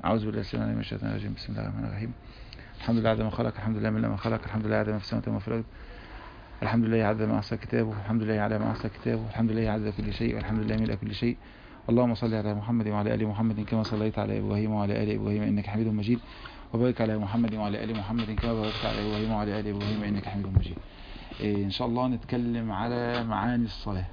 أعوذ بالله السلام عليكم من الشيطان الرجيم بسم الله الرحمن الرحيم الحمد لله عدد ما خلق الحمد لله من لما خلق الحمد لله عدد ما في السماوات وما في الأرض الحمد لله عدد ما أحصى كتابه الحمد لله على ما أحصى كتابه الحمد لله عدد كل شيء والحمد لله ملء كل شيء اللهم صل على محمد وعلى آل محمد كما صليت على إبراهيم وعلى آل إبراهيم إنك حميد مجيد وبارك على محمد وعلى آل محمد كما باركت على إبراهيم وعلى آل إبراهيم إنك حميد مجيد إيه إن شاء الله نتكلم على معاني الصلاة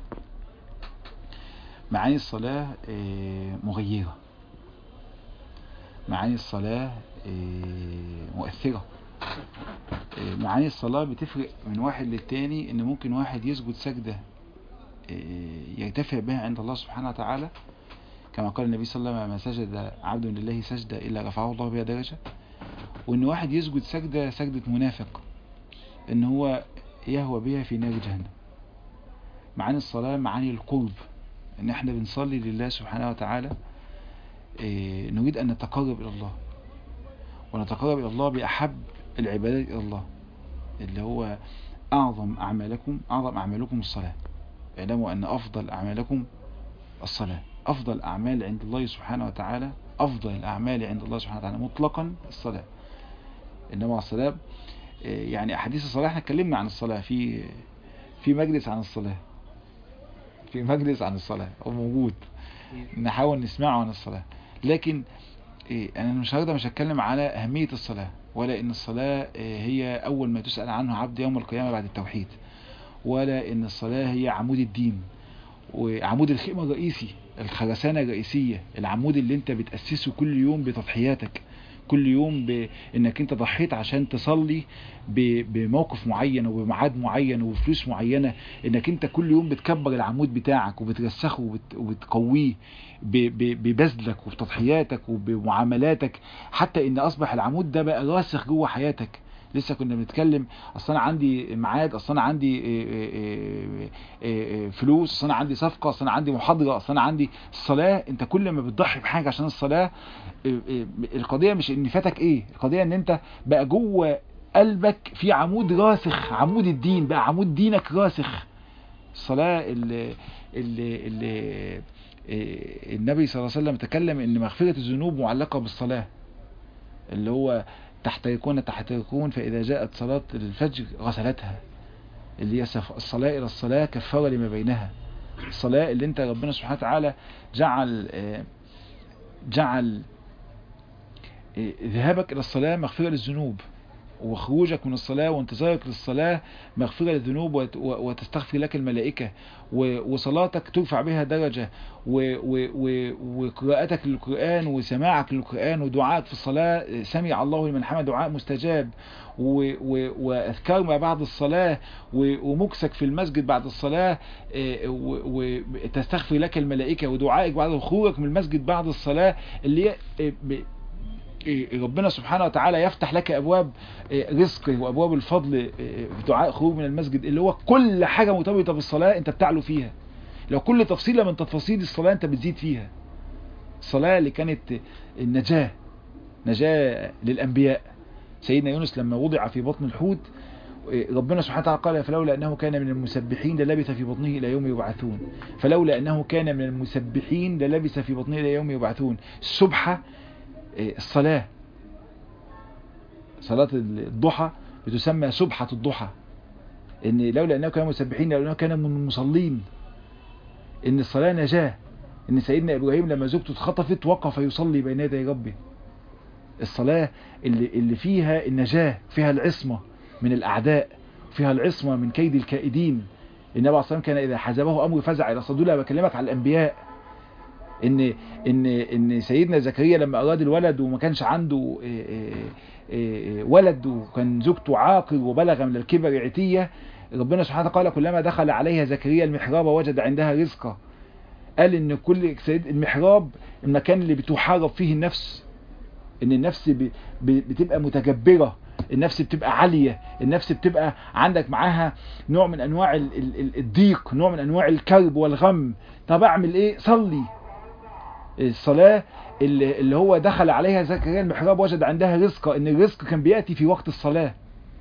معاني الصلاة إيه مغيرة معاني الصلاة إيه مؤثرة إيه معاني الصلاة بتفرق من واحد للتاني ان ممكن واحد يسجد سجدة إيه يرتفع بها عند الله سبحانه وتعالى كما قال النبي صلى الله عليه وسلم ما سجد عبد لله سجدة إلا رفعه الله بها درجة وان واحد يسجد سجدة سجدة منافق ان هو يهوى بها في نار جهنم معاني الصلاة معاني القرب ان احنا بنصلي لله سبحانه وتعالى إيه نريد ان نتقرب الى الله ونتقرب الى الله باحب العبادات الى الله اللي هو اعظم اعمالكم اعظم اعمالكم الصلاة اعلموا ان افضل اعمالكم الصلاة افضل اعمال عند الله سبحانه وتعالى افضل الاعمال عند الله سبحانه وتعالى مطلقا الصلاة انما الصلاة يعني احاديث الصلاة احنا اتكلمنا عن الصلاة في في مجلس عن الصلاة في مجلس عن الصلاة هو موجود نحاول نسمعه عن الصلاة لكن انا مش هقدر مش هتكلم على اهمية الصلاة ولا ان الصلاة هي اول ما تسأل عنه عبد يوم القيامة بعد التوحيد ولا ان الصلاة هي عمود الدين وعمود الخيمة الرئيسي الخرسانة الرئيسية العمود اللي انت بتأسسه كل يوم بتضحياتك كل يوم بانك انت ضحيت عشان تصلي بموقف معين وبميعاد معين وبفلوس معينة انك انت كل يوم بتكبر العمود بتاعك وبترسخه وبتقويه ببذلك وبتضحياتك وبمعاملاتك حتى ان اصبح العمود ده بقى راسخ جوه حياتك لسه كنا بنتكلم اصل انا عندي ميعاد اصل انا عندي فلوس اصل انا عندي صفقه اصل انا عندي محاضره اصل انا عندي الصلاه انت كل ما بتضحي بحاجه عشان الصلاه القضيه مش ان فاتك ايه القضيه ان انت بقى جوه قلبك في عمود راسخ عمود الدين بقى عمود دينك راسخ الصلاه اللي اللي, اللي النبي صلى الله عليه وسلم تكلم ان مغفره الذنوب معلقه بالصلاه اللي هو تحترقون تحترقون فإذا جاءت صلاة الفجر غسلتها اللي هي الصلاة إلى الصلاة كفارة لما بينها الصلاة اللي انت ربنا سبحانه وتعالى جعل جعل ذهابك إلى الصلاة مغفرة للذنوب وخروجك من الصلاة وانتظارك للصلاة مغفرة للذنوب وتستغفر لك الملائكة وصلاتك ترفع بها درجة وقراءتك للقرآن وسماعك للقرآن ودعائك في الصلاة سمع الله لمن حمد دعاء مستجاب وأذكار ما بعد الصلاة ومكسك في المسجد بعد الصلاة وتستغفر لك الملائكة ودعائك بعد خروجك من المسجد بعد الصلاة اللي هي ربنا سبحانه وتعالى يفتح لك ابواب رزق وابواب الفضل في دعاء خروج من المسجد اللي هو كل حاجة مرتبطة بالصلاة انت بتعلو فيها لو كل تفصيلة من تفاصيل الصلاة انت بتزيد فيها الصلاة اللي كانت النجاة نجاة للانبياء سيدنا يونس لما وضع في بطن الحوت ربنا سبحانه وتعالى قال فلولا أنه كان من المسبحين للبث في بطنه إلى يوم يبعثون فلولا أنه كان من المسبحين للبث في بطنه إلى يوم يبعثون السبحة الصلاة صلاة الضحى بتسمى سبحة الضحى ان لولا انه كان مسبحين لولا انه كان من المصلين ان الصلاة نجاة ان سيدنا ابراهيم لما زوجته اتخطفت وقف يصلي بين يدي ربه الصلاة اللي, اللي فيها النجاة فيها العصمة من الاعداء فيها العصمة من كيد الكائدين النبي عليه الصلاة كان اذا حزبه امر فزع الى صدولة بكلمك على الانبياء ان ان ان سيدنا زكريا لما اراد الولد وما كانش عنده ولد وكان زوجته عاقر وبلغ من الكبر عتيه ربنا سبحانه قال كلما دخل عليها زكريا المحراب وجد عندها رزقا قال ان كل سيد المحراب المكان اللي بتحارب فيه النفس ان النفس بتبقى متجبره النفس بتبقى عالية النفس بتبقى عندك معاها نوع من انواع الضيق نوع من انواع الكرب والغم طب اعمل ايه صلي الصلاة اللي, اللي هو دخل عليها زكريا المحراب وجد عندها رزقا ان الرزق كان بيأتي في وقت الصلاة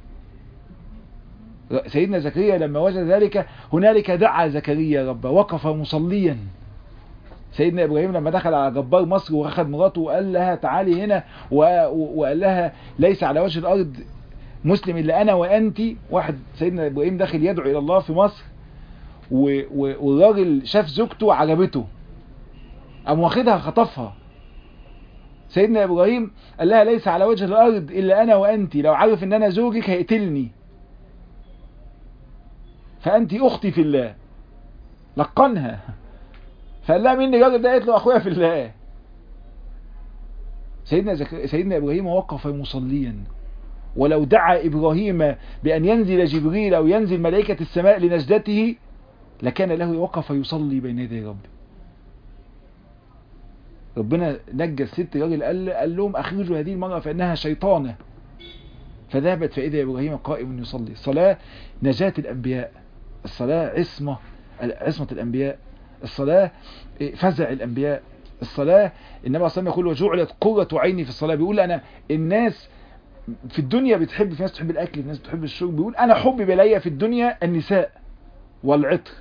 سيدنا زكريا لما وجد ذلك هنالك دعا زكريا ربه وقف مصليا سيدنا ابراهيم لما دخل على جبار مصر واخد مراته وقال لها تعالي هنا وقال لها ليس على وجه الارض مسلم الا انا وانت واحد سيدنا ابراهيم داخل يدعو الى الله في مصر والراجل شاف زوجته عجبته قام واخدها خطفها سيدنا ابراهيم قال لها ليس على وجه الارض الا انا وانت لو عارف ان انا زوجك هيقتلني فانت اختي في الله لقنها فقال لها مين الراجل ده قالت له اخويا في الله سيدنا زك... سيدنا ابراهيم وقف مصليا ولو دعا ابراهيم بان ينزل جبريل او ينزل ملائكه السماء لنجدته لكان له وقف يصلي بين يدي ربه ربنا نجى الست راجل قال, قال لهم اخرجوا هذه المرأة فانها شيطانة فذهبت فاذا ابراهيم قائم يصلي الصلاة نجاة الانبياء الصلاة عصمة عصمة الانبياء الصلاة فزع الانبياء الصلاة النبي صلى الله عليه وسلم يقول وجعلت قرة عيني في الصلاة بيقول انا الناس في الدنيا بتحب في ناس تحب الاكل في ناس بتحب الشرب بيقول انا حبي بلايا في الدنيا النساء والعطر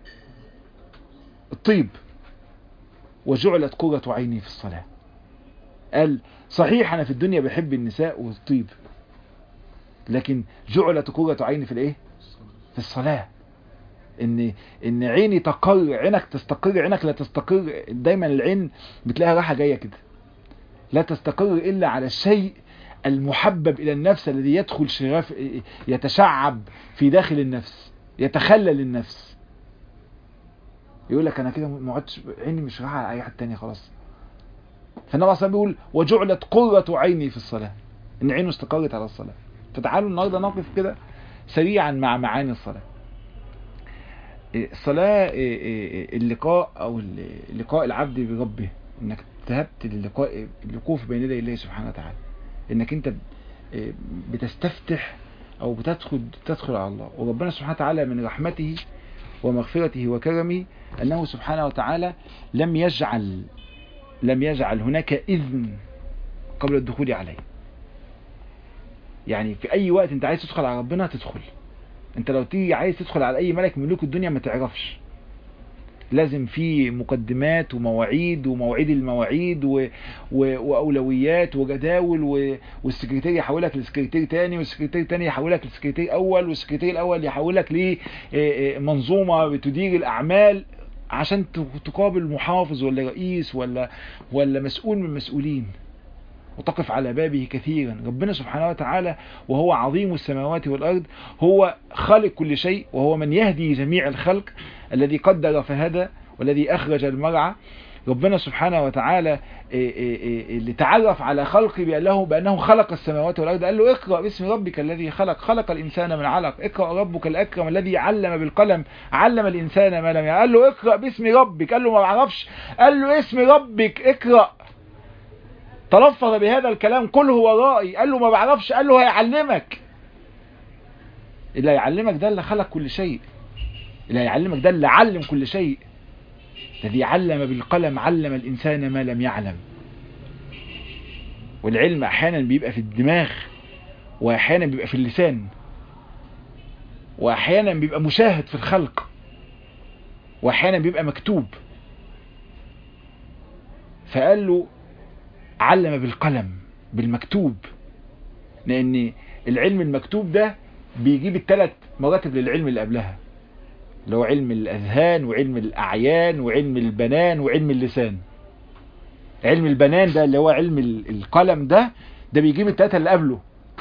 الطيب وجعلت قرة عيني في الصلاة قال صحيح انا في الدنيا بحب النساء والطيب لكن جعلت قرة عيني في الايه في الصلاة ان ان عيني تقر عينك تستقر عينك لا تستقر دايما العين بتلاقيها راحة جاية كده لا تستقر الا على الشيء المحبب الى النفس الذي يدخل شغاف يتشعب في داخل النفس يتخلل النفس يقول لك انا كده ما عدتش عيني مش رايحه على اي حد تاني خلاص فالنبي اصلا بيقول وجعلت قرة عيني في الصلاة ان عينه استقرت على الصلاة فتعالوا النهارده نقف كده سريعا مع معاني الصلاة الصلاة اللقاء او لقاء العبد بربه انك ذهبت للقاء الوقوف بين يدي الله سبحانه وتعالى انك انت بتستفتح او بتدخل تدخل على الله وربنا سبحانه وتعالى من رحمته ومغفرته وكرمه أنه سبحانه وتعالى لم يجعل لم يجعل هناك إذن قبل الدخول عليه يعني في أي وقت أنت عايز تدخل على ربنا تدخل أنت لو تيجي عايز تدخل على أي ملك من ملوك الدنيا ما تعرفش لازم في مقدمات ومواعيد ومواعيد المواعيد و... و... واولويات وجداول و... والسكرتير يحولك لسكرتير تاني والسكرتير تاني يحولك لسكرتير اول والسكرتير الاول يحولك لمنظومه بتدير الاعمال عشان تقابل محافظ ولا رئيس ولا ولا مسؤول من المسؤولين وتقف على بابه كثيرا ربنا سبحانه وتعالى وهو عظيم السماوات والأرض هو خالق كل شيء وهو من يهدي جميع الخلق الذي قدر فهدى والذي أخرج المرعى ربنا سبحانه وتعالى اللي تعرف على خلقه بأنه, بأنه خلق السماوات والأرض قال له اقرأ باسم ربك الذي خلق خلق الإنسان من علق اقرأ ربك الأكرم الذي علم بالقلم علم الإنسان ما لم يعلم قال له اقرأ باسم ربك قال له ما بعرفش قال له اسم ربك اقرأ تلفظ بهذا الكلام قل هو رائي قال له ما بعرفش قال له هيعلمك اللي هيعلمك ده اللي خلق كل شيء اللي هيعلمك ده اللي علم كل شيء الذي علم بالقلم علم الإنسان ما لم يعلم والعلم أحيانا بيبقى في الدماغ وأحيانا بيبقى في اللسان وأحيانا بيبقى مشاهد في الخلق وأحيانا بيبقى مكتوب فقال له علم بالقلم بالمكتوب لأن العلم المكتوب ده بيجيب الثلاث مراتب للعلم اللي قبلها اللي هو علم الأذهان وعلم الأعيان وعلم البنان وعلم اللسان علم البنان ده اللي هو علم القلم ده ده بيجيب التلاتة اللي قبله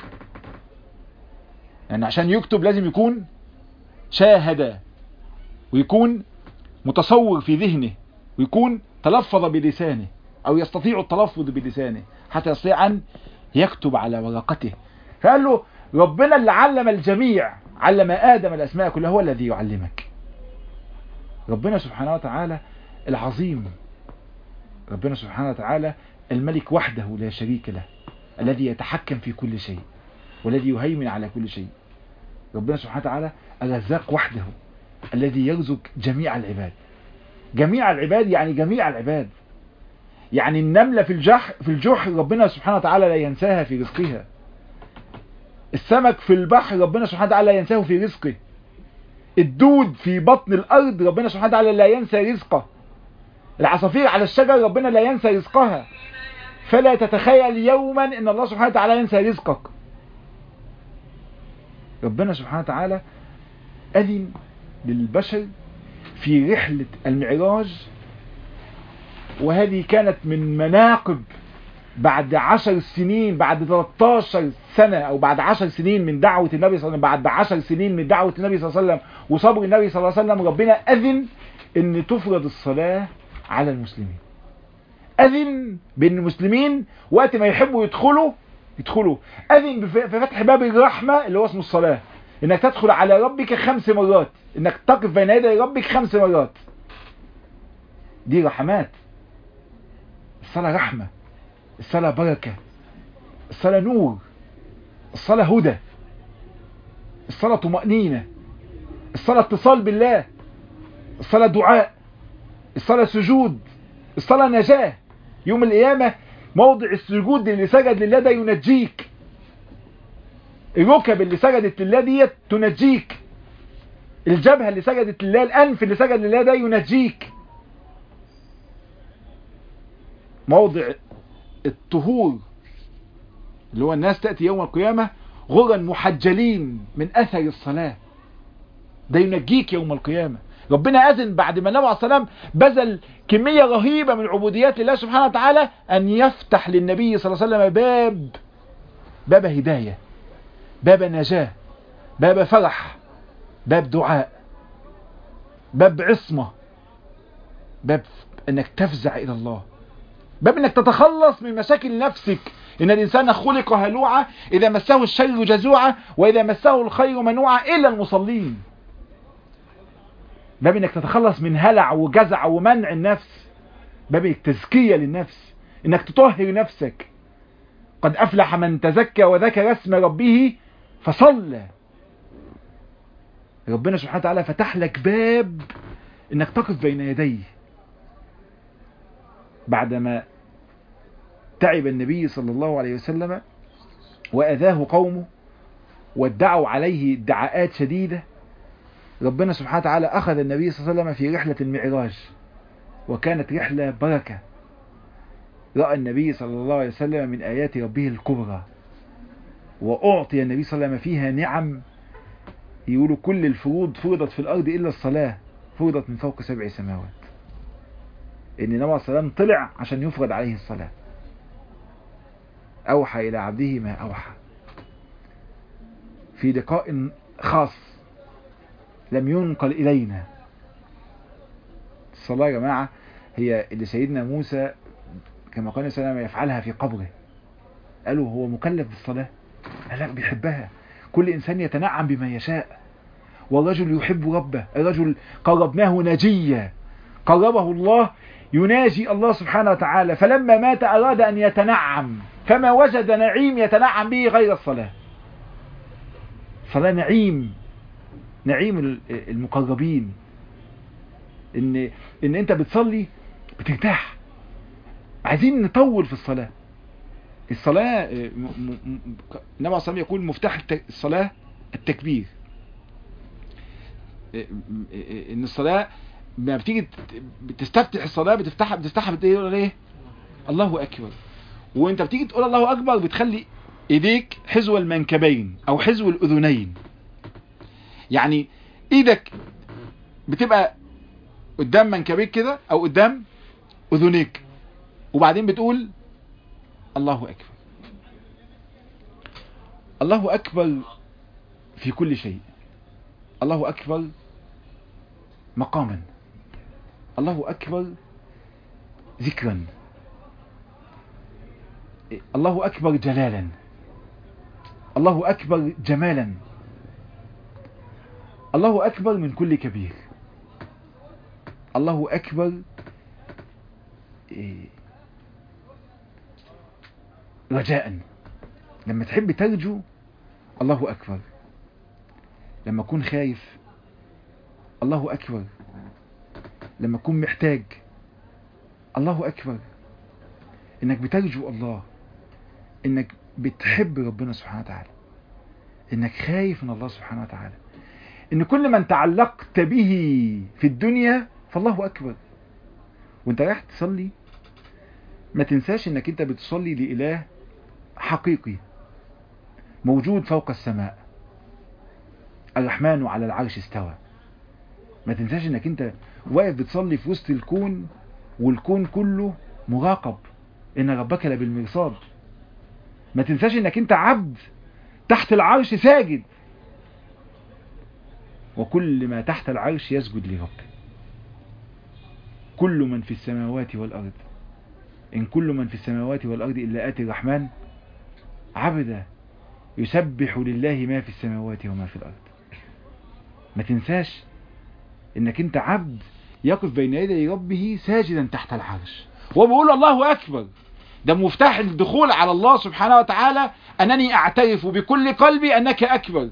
يعني عشان يكتب لازم يكون شاهد ويكون متصور في ذهنه ويكون تلفظ بلسانه أو يستطيع التلفظ بلسانه حتى يستطيع أن يكتب على ورقته فقال له ربنا اللي علم الجميع علم آدم الأسماء كلها هو الذي يعلمك ربنا سبحانه وتعالى العظيم ربنا سبحانه وتعالى الملك وحده لا شريك له الذي يتحكم في كل شيء والذي يهيمن على كل شيء ربنا سبحانه وتعالى الرزاق وحده الذي يرزق جميع العباد جميع العباد يعني جميع العباد يعني النملة في الجح في الجحر ربنا سبحانه وتعالى لا ينساها في رزقها السمك في البحر ربنا سبحانه وتعالى لا ينساه في رزقه الدود في بطن الأرض ربنا سبحانه وتعالى لا ينسى رزقه العصافير على الشجر ربنا لا ينسى رزقها فلا تتخيل يوما ان الله سبحانه وتعالى ينسى رزقك ربنا سبحانه وتعالى أذن للبشر في رحلة المعراج وهذه كانت من مناقب بعد عشر سنين بعد 13 سنة او بعد عشر سنين من دعوة النبي صلى الله عليه وسلم بعد عشر سنين من دعوة النبي صلى الله عليه وسلم وصبر النبي صلى الله عليه وسلم ربنا اذن ان تفرض الصلاة على المسلمين اذن بان المسلمين وقت ما يحبوا يدخلوا يدخلوا اذن بفتح باب الرحمة اللي هو اسمه الصلاة انك تدخل على ربك خمس مرات انك تقف بين يدي ربك خمس مرات دي رحمات الصلاة رحمة الصلاة بركة الصلاة نور الصلاة هدى الصلاة طمأنينة الصلاة اتصال بالله الصلاة دعاء الصلاة سجود الصلاة نجاة يوم القيامة موضع السجود اللي سجد لله ده ينجيك الركب اللي سجدت لله ديت تنجيك الجبهة اللي سجدت لله الأنف اللي سجد لله ده ينجيك موضع الطهور اللي هو الناس تأتي يوم القيامة غرا محجلين من أثر الصلاة ده ينجيك يوم القيامة ربنا أذن بعد ما النبي عليه السلام بذل كمية رهيبة من عبوديات لله سبحانه وتعالى أن يفتح للنبي صلى الله عليه وسلم باب باب هداية باب نجاة باب فرح باب دعاء باب عصمة باب انك تفزع الى الله باب انك تتخلص من مشاكل نفسك ان الانسان خلق هلوعا اذا مسه الشر جزوعا واذا مسه الخير منوعا الا المصلين باب انك تتخلص من هلع وجزع ومنع النفس باب التزكية للنفس انك تطهر نفسك قد افلح من تزكى وذكر اسم ربه فصلى ربنا سبحانه وتعالى فتح لك باب انك تقف بين يديه بعدما تعب النبي صلى الله عليه وسلم وأذاه قومه وادعوا عليه ادعاءات شديدة ربنا سبحانه وتعالى أخذ النبي صلى الله عليه وسلم في رحلة المعراج وكانت رحلة بركة رأى النبي صلى الله عليه وسلم من آيات ربه الكبرى وأعطي النبي صلى الله عليه وسلم فيها نعم يقولوا كل الفروض فرضت في الأرض إلا الصلاة فرضت من فوق سبع سماوات إن النبي عليه السلام طلع عشان يفرض عليه الصلاة أوحى إلى عبده ما أوحى في لقاء خاص لم ينقل إلينا الصلاة يا جماعة هي اللي سيدنا موسى كما قال السلام يفعلها في قبره قالوا هو مكلف بالصلاة قال لا بيحبها كل إنسان يتنعم بما يشاء والرجل يحب ربه الرجل قربناه نجيا قربه الله يناجي الله سبحانه وتعالى فلما مات أراد أن يتنعم فما وجد نعيم يتنعم به غير الصلاة صلاة نعيم نعيم المقربين ان ان انت بتصلي بترتاح عايزين نطول في الصلاة الصلاة النبي عليه الصلاة يقول مفتاح الصلاة التكبير ان الصلاة ما بتيجي بتستفتح الصلاة بتفتحها بتفتحها بتقول ايه الله اكبر وانت بتيجي تقول الله اكبر بتخلي ايديك حذو المنكبين او حذو الاذنين يعني ايدك بتبقى قدام منكبيك كده او قدام اذنيك وبعدين بتقول الله اكبر الله اكبر في كل شيء الله اكبر مقاما الله اكبر ذكرا الله اكبر جلالا الله اكبر جمالا الله اكبر من كل كبير الله اكبر رجاء لما تحب ترجو الله اكبر لما اكون خايف الله اكبر لما اكون محتاج الله اكبر انك بترجو الله انك بتحب ربنا سبحانه وتعالى انك خايف من الله سبحانه وتعالى ان كل من تعلقت به في الدنيا فالله اكبر وانت رايح تصلي ما تنساش انك انت بتصلي لإله حقيقي موجود فوق السماء الرحمن على العرش استوى ما تنساش انك انت واقف بتصلي في وسط الكون والكون كله مراقب ان ربك لبالمرصاد ما تنساش انك انت عبد تحت العرش ساجد وكل ما تحت العرش يسجد لربه كل من في السماوات والأرض إن كل من في السماوات والأرض إلا آتي الرحمن عبدا يسبح لله ما في السماوات وما في الأرض ما تنساش انك انت عبد يقف بين يدي ربه ساجدا تحت العرش وبيقول الله أكبر ده مفتاح الدخول على الله سبحانه وتعالى أنني أعترف بكل قلبي أنك أكبر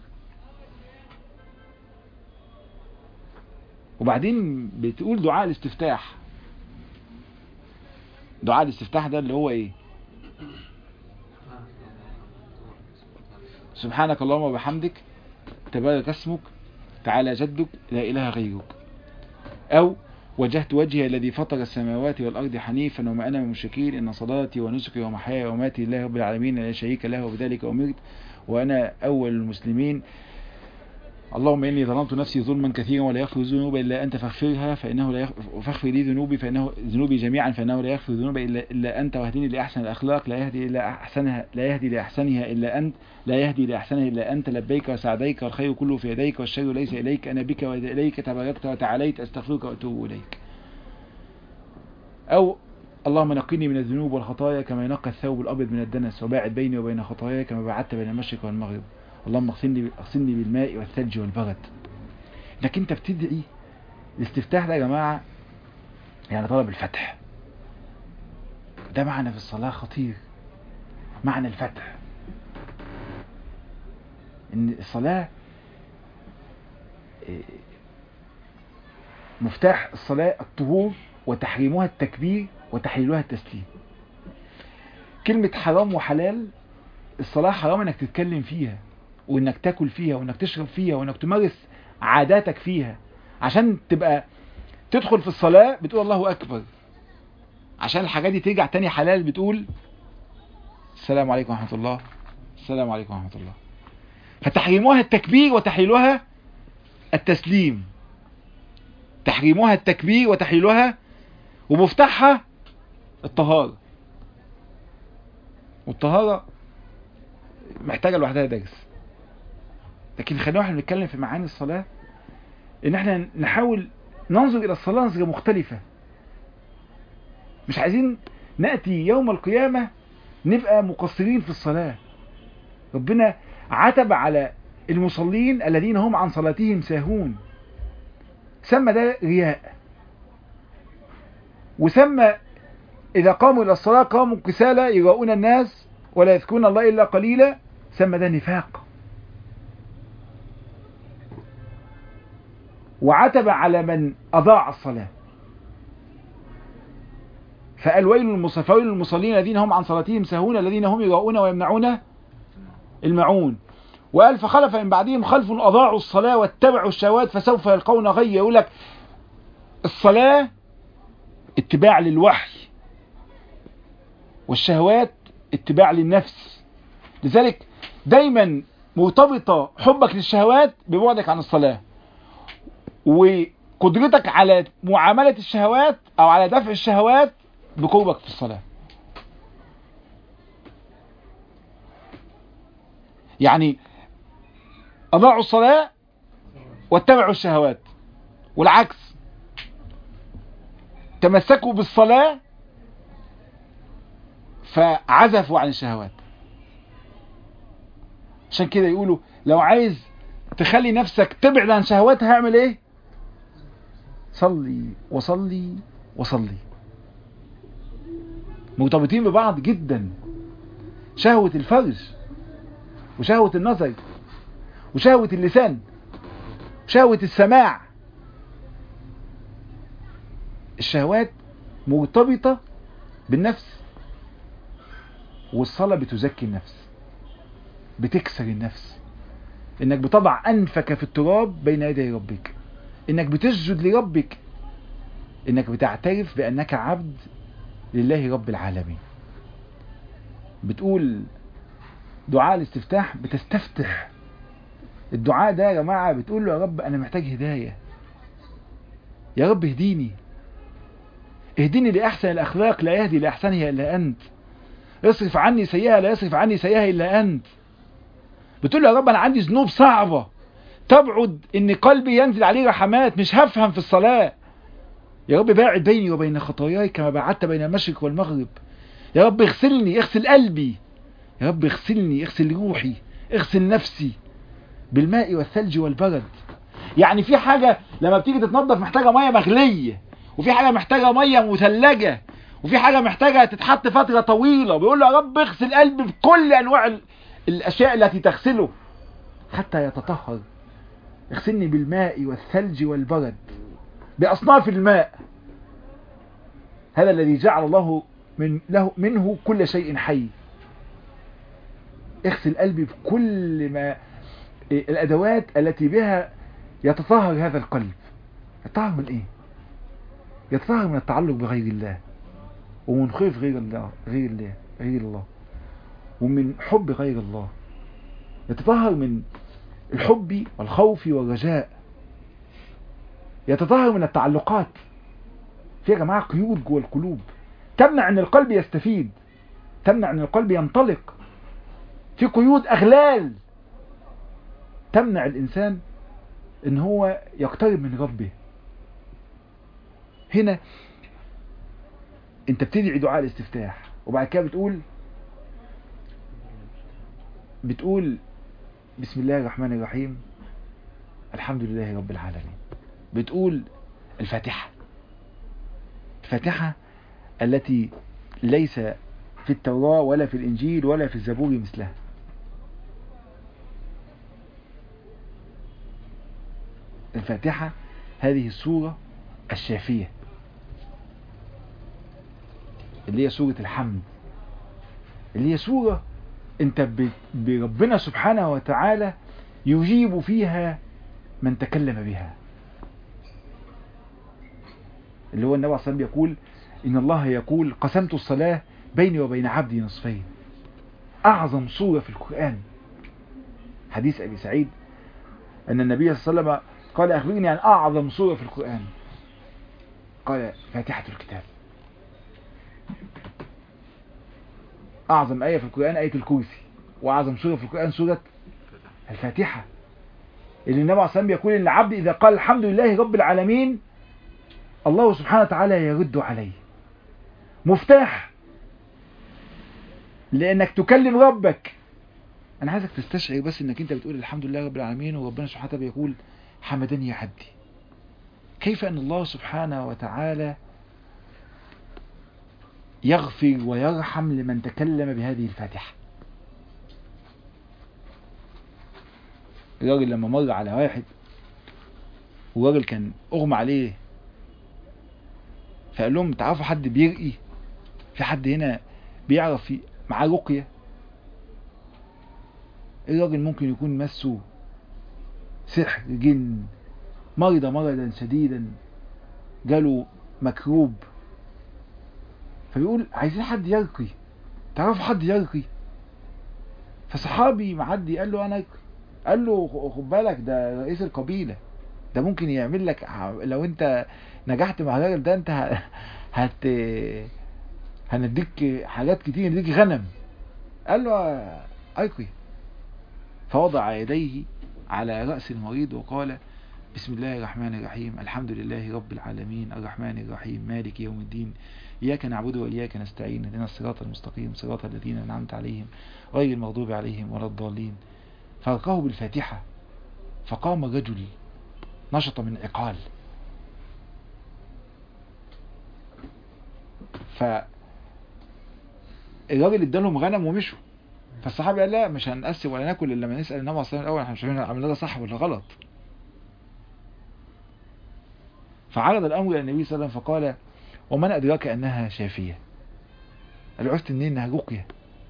وبعدين بتقول دعاء الاستفتاح دعاء الاستفتاح ده اللي هو ايه سبحانك اللهم وبحمدك تبارك اسمك تعالى جدك لا إله غيرك أو وجهت وجهي الذي فطر السماوات والأرض حنيفا وما أنا من المشركين إن صلاتي ونسكي ومحياي وماتي لله رب العالمين لا شريك له وبذلك أمرت وأنا أول المسلمين اللهم إني ظلمت نفسي ظلما كثيرا ولا يغفر الذنوب إلا أنت فاغفرها فإنه لا يغفر فاغفر لي ذنوبي فإنه ذنوبي جميعا فإنه لا يغفر الذنوب إلا, إلا أنت واهدني لأحسن الأخلاق لا يهدي إلا أحسنها لا يهدي لأحسنها إلا أنت لا يهدي لأحسنها إلا أنت لبيك وسعديك والخير كله في يديك والشر ليس إليك أنا بك وإليك تباركت وتعاليت أستغفرك وأتوب إليك أو اللهم نقني من الذنوب والخطايا كما ينقى الثوب الأبيض من الدنس وباعد بيني وبين خطاياي كما بعدت بين المشرق والمغرب اللهم اغسلني اغسلني بالماء والثلج والبرد انك انت بتدعي الاستفتاح ده يا جماعه يعني طلب الفتح ده معنى في الصلاه خطير معنى الفتح ان الصلاه مفتاح الصلاه الطهور وتحريمها التكبير وتحليلها التسليم كلمة حرام وحلال الصلاة حرام انك تتكلم فيها وانك تاكل فيها وانك تشرب فيها وانك تمارس عاداتك فيها عشان تبقى تدخل في الصلاة بتقول الله اكبر عشان الحاجات دي ترجع تاني حلال بتقول السلام عليكم ورحمة الله السلام عليكم ورحمة الله فتحريمها التكبير وتحليلها التسليم تحريمها التكبير وتحليلها ومفتاحها الطهارة والطهارة محتاجة لوحدها درس لكن خلينا واحنا بنتكلم في معاني الصلاة ان احنا نحاول ننظر الى الصلاة نظرة مختلفة مش عايزين نأتي يوم القيامة نبقى مقصرين في الصلاة ربنا عتب على المصلين الذين هم عن صلاتهم ساهون سمى ده رياء وسمى إذا قاموا إلى الصلاة قاموا كسالى يراؤون الناس ولا يذكرون الله إلا قليلا سمى ده نفاق وعتب على من أضاع الصلاة فقال ويل المصفوين المصلين الذين هم عن صلاتهم سهون الذين هم يراؤون ويمنعون المعون وقال فخلف من بعدهم خلف أضاعوا الصلاة واتبعوا الشهوات فسوف يلقون غي يقول لك الصلاة اتباع للوحي والشهوات اتباع للنفس لذلك دايما مرتبطة حبك للشهوات ببعدك عن الصلاة وقدرتك على معاملة الشهوات او على دفع الشهوات بقربك في الصلاة يعني اضاعوا الصلاة واتبعوا الشهوات والعكس تمسكوا بالصلاة فعزفوا عن الشهوات عشان كده يقولوا لو عايز تخلي نفسك تبعد عن شهواتها هعمل ايه صلي وصلي وصلي مرتبطين ببعض جدا شهوة الفرج وشهوة النظر وشهوة اللسان وشهوة السماع الشهوات مرتبطة بالنفس والصلاة بتزكي النفس بتكسر النفس انك بتضع انفك في التراب بين يدي ربك انك بتسجد لربك انك بتعترف بانك عبد لله رب العالمين بتقول دعاء الاستفتاح بتستفتح الدعاء ده يا جماعة بتقول له يا رب انا محتاج هداية يا رب اهديني اهدني لأحسن الأخلاق لا يهدي لأحسنها إلا أنت اصرف عني سيئة لا يصرف عني سيئة إلا أنت بتقول له يا رب أنا عندي ذنوب صعبة تبعد إن قلبي ينزل عليه رحمات مش هفهم في الصلاة يا رب باعد بيني وبين خطاياي كما بعدت بين المشرق والمغرب يا رب اغسلني اغسل قلبي يا رب اغسلني اغسل روحي اغسل نفسي بالماء والثلج والبرد يعني في حاجة لما بتيجي تتنظف محتاجة مية مغلية وفي حاجة محتاجة مية مثلجة وفي حاجة محتاجة تتحط فترة طويلة بيقول له يا رب اغسل قلبي بكل انواع ال- الاشياء التي تغسله حتى يتطهر اغسلني بالماء والثلج والبرد بأصناف الماء هذا الذي جعل الله من له منه كل شيء حي اغسل قلبي بكل ما الأدوات التي بها يتطهر هذا القلب يتطهر من ايه يتطهر من التعلق بغير الله ومن خوف غير الله غير الله غير الله ومن حب غير الله يتطهر من الحب والخوف والرجاء يتطهر من التعلقات في يا جماعة قيود جوه القلوب تمنع ان القلب يستفيد تمنع ان القلب ينطلق في قيود اغلال تمنع الانسان ان هو يقترب من ربه هنا انت بتدعي دعاء الاستفتاح وبعد كده بتقول بتقول بسم الله الرحمن الرحيم الحمد لله رب العالمين بتقول الفاتحة الفاتحة التي ليس في التوراة ولا في الإنجيل ولا في الزبور مثلها الفاتحة هذه السورة الشافية اللي هي سورة الحمد اللي هي سورة انت ب- بربنا سبحانه وتعالى يجيب فيها من تكلم بها اللي هو النبي عليه الصلاة والسلام يقول إن الله يقول قسمت الصلاة بيني وبين عبدي نصفين أعظم سورة في القرآن حديث أبي سعيد أن النبي صلى الله عليه وسلم قال أخبرني عن أعظم سورة في القرآن قال فاتحة الكتاب أعظم آية في القرآن آية الكرسي وأعظم سورة في القرآن سورة الفاتحة اللي النبي عليه الصلاة والسلام يقول إن العبد إذا قال الحمد لله رب العالمين الله سبحانه وتعالى يرد عليه مفتاح لأنك تكلم ربك أنا عايزك تستشعر بس إنك أنت بتقول الحمد لله رب العالمين وربنا سبحانه وتعالى بيقول حمدني عبدي كيف أن الله سبحانه وتعالى يغفر ويرحم لمن تكلم بهذه الفاتحة الراجل لما مر على واحد والراجل كان اغمى عليه فقال لهم تعرفوا حد بيرقي في حد هنا بيعرف في معاه رقية الراجل ممكن يكون مسه سحر جن مرض مرضا شديدا جاله مكروب فبيقول عايزين حد يرقي تعرفوا حد يرقي فصحابي معدي قال له انا أرقي. قال له خد بالك ده رئيس القبيلة ده ممكن يعمل لك لو انت نجحت مع الراجل ده انت ه- هت هنديك حاجات كتير نديك غنم قال له أرقي فوضع يديه على رأس المريض وقال بسم الله الرحمن الرحيم الحمد لله رب العالمين الرحمن الرحيم مالك يوم الدين إياك نعبد وإياك نستعين اهدنا الصراط المستقيم صراط الذين أنعمت عليهم غير المغضوب عليهم ولا الضالين فألقاه بالفاتحة فقام رجل نشط من عقال ف الراجل ادالهم غنم ومشوا فالصحابي قال لا مش هنقسم ولا ناكل الا لما نسال النبي عليه الصلاه الاول احنا مش عارفين عملنا ده صح ولا غلط فعرض الامر الى النبي صلى الله عليه وسلم فقال ومن ادراك انها شافيه قال له عرفت منين انها رقيه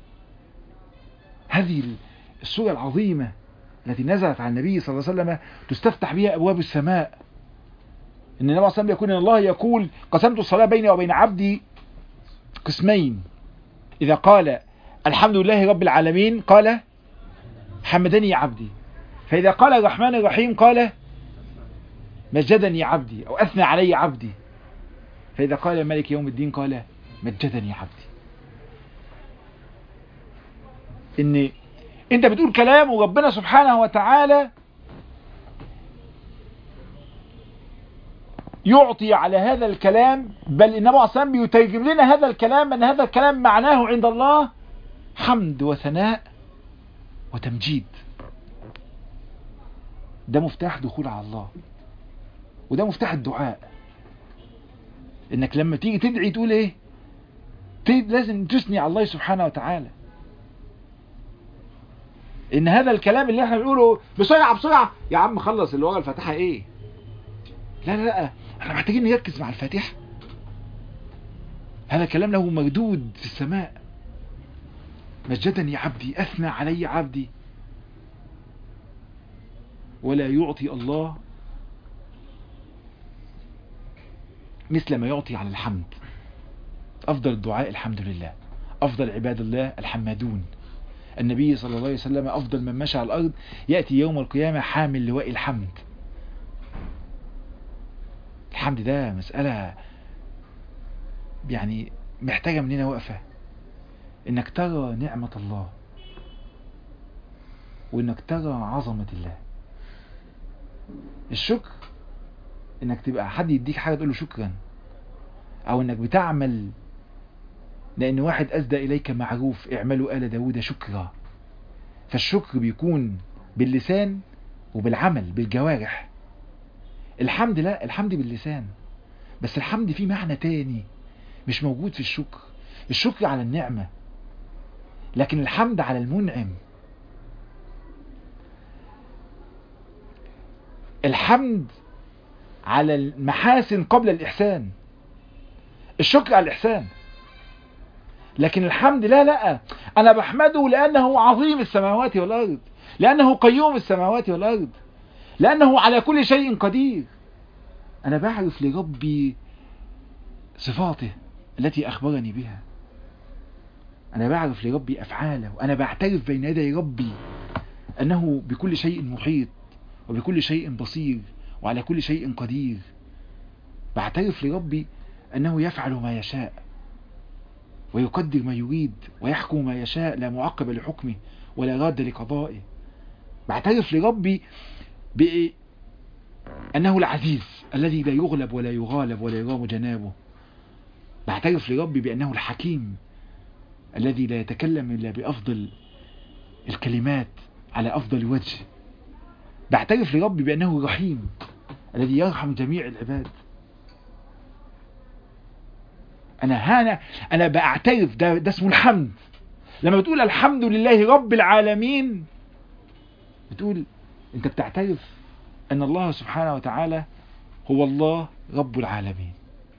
هذه السوره العظيمه التي نزلت على النبي صلى الله عليه وسلم تستفتح بها ابواب السماء ان النبي صلى الله عليه وسلم يقول ان الله يقول قسمت الصلاة بيني وبين عبدي قسمين اذا قال الحمد لله رب العالمين قال حمدني عبدي فاذا قال الرحمن الرحيم قال مجدني عبدي او اثنى علي عبدي فاذا قال ملك يوم الدين قال مجدني عبدي ان انت بتقول كلام وربنا سبحانه وتعالى يعطي على هذا الكلام بل النبي عليه الصلاه بيترجم لنا هذا الكلام ان هذا الكلام معناه عند الله حمد وثناء وتمجيد ده مفتاح دخول على الله وده مفتاح الدعاء انك لما تيجي تدعي تقول ايه لازم تثني على الله سبحانه وتعالى ان هذا الكلام اللي احنا بنقوله بسرعه بسرعه يا عم خلص اللي ورا الفاتحه ايه لا لا لا احنا محتاجين نركز مع الفاتحه هذا الكلام له مردود في السماء مجدني عبدي اثنى علي عبدي ولا يعطي الله مثل ما يعطي على الحمد افضل الدعاء الحمد لله افضل عباد الله الحمادون النبي صلى الله عليه وسلم أفضل من مشى على الأرض يأتي يوم القيامة حامل لواء الحمد الحمد ده مسألة يعني محتاجة مننا وقفة انك ترى نعمة الله وانك ترى عظمة الله الشكر انك تبقى حد يديك حاجة تقول له شكرا او انك بتعمل لأن واحد أسدى إليك معروف اعملوا آل داود شكرا فالشكر بيكون باللسان وبالعمل بالجوارح الحمد لا الحمد باللسان بس الحمد فيه معنى تاني مش موجود في الشكر الشكر على النعمة لكن الحمد على المنعم الحمد على المحاسن قبل الإحسان الشكر على الإحسان لكن الحمد لا لا أنا بحمده لأنه عظيم السماوات والأرض لأنه قيوم السماوات والأرض لأنه على كل شيء قدير أنا بعرف لربي صفاته التي أخبرني بها أنا بعرف لربي أفعاله وأنا بعترف بين يدي ربي أنه بكل شيء محيط وبكل شيء بصير وعلى كل شيء قدير بعترف لربي أنه يفعل ما يشاء ويقدر ما يريد ويحكم ما يشاء لا معقب لحكمه ولا راد لقضائه بعترف لربي بأنه العزيز الذي لا يغلب ولا يغالب ولا يرام جنابه بعترف لربي بأنه الحكيم الذي لا يتكلم إلا بأفضل الكلمات على أفضل وجه بعترف لربي بأنه الرحيم الذي يرحم جميع العباد انا هانا انا بعترف ده, ده اسمه الحمد لما بتقول الحمد لله رب العالمين بتقول انت بتعترف ان الله سبحانه وتعالى هو الله رب العالمين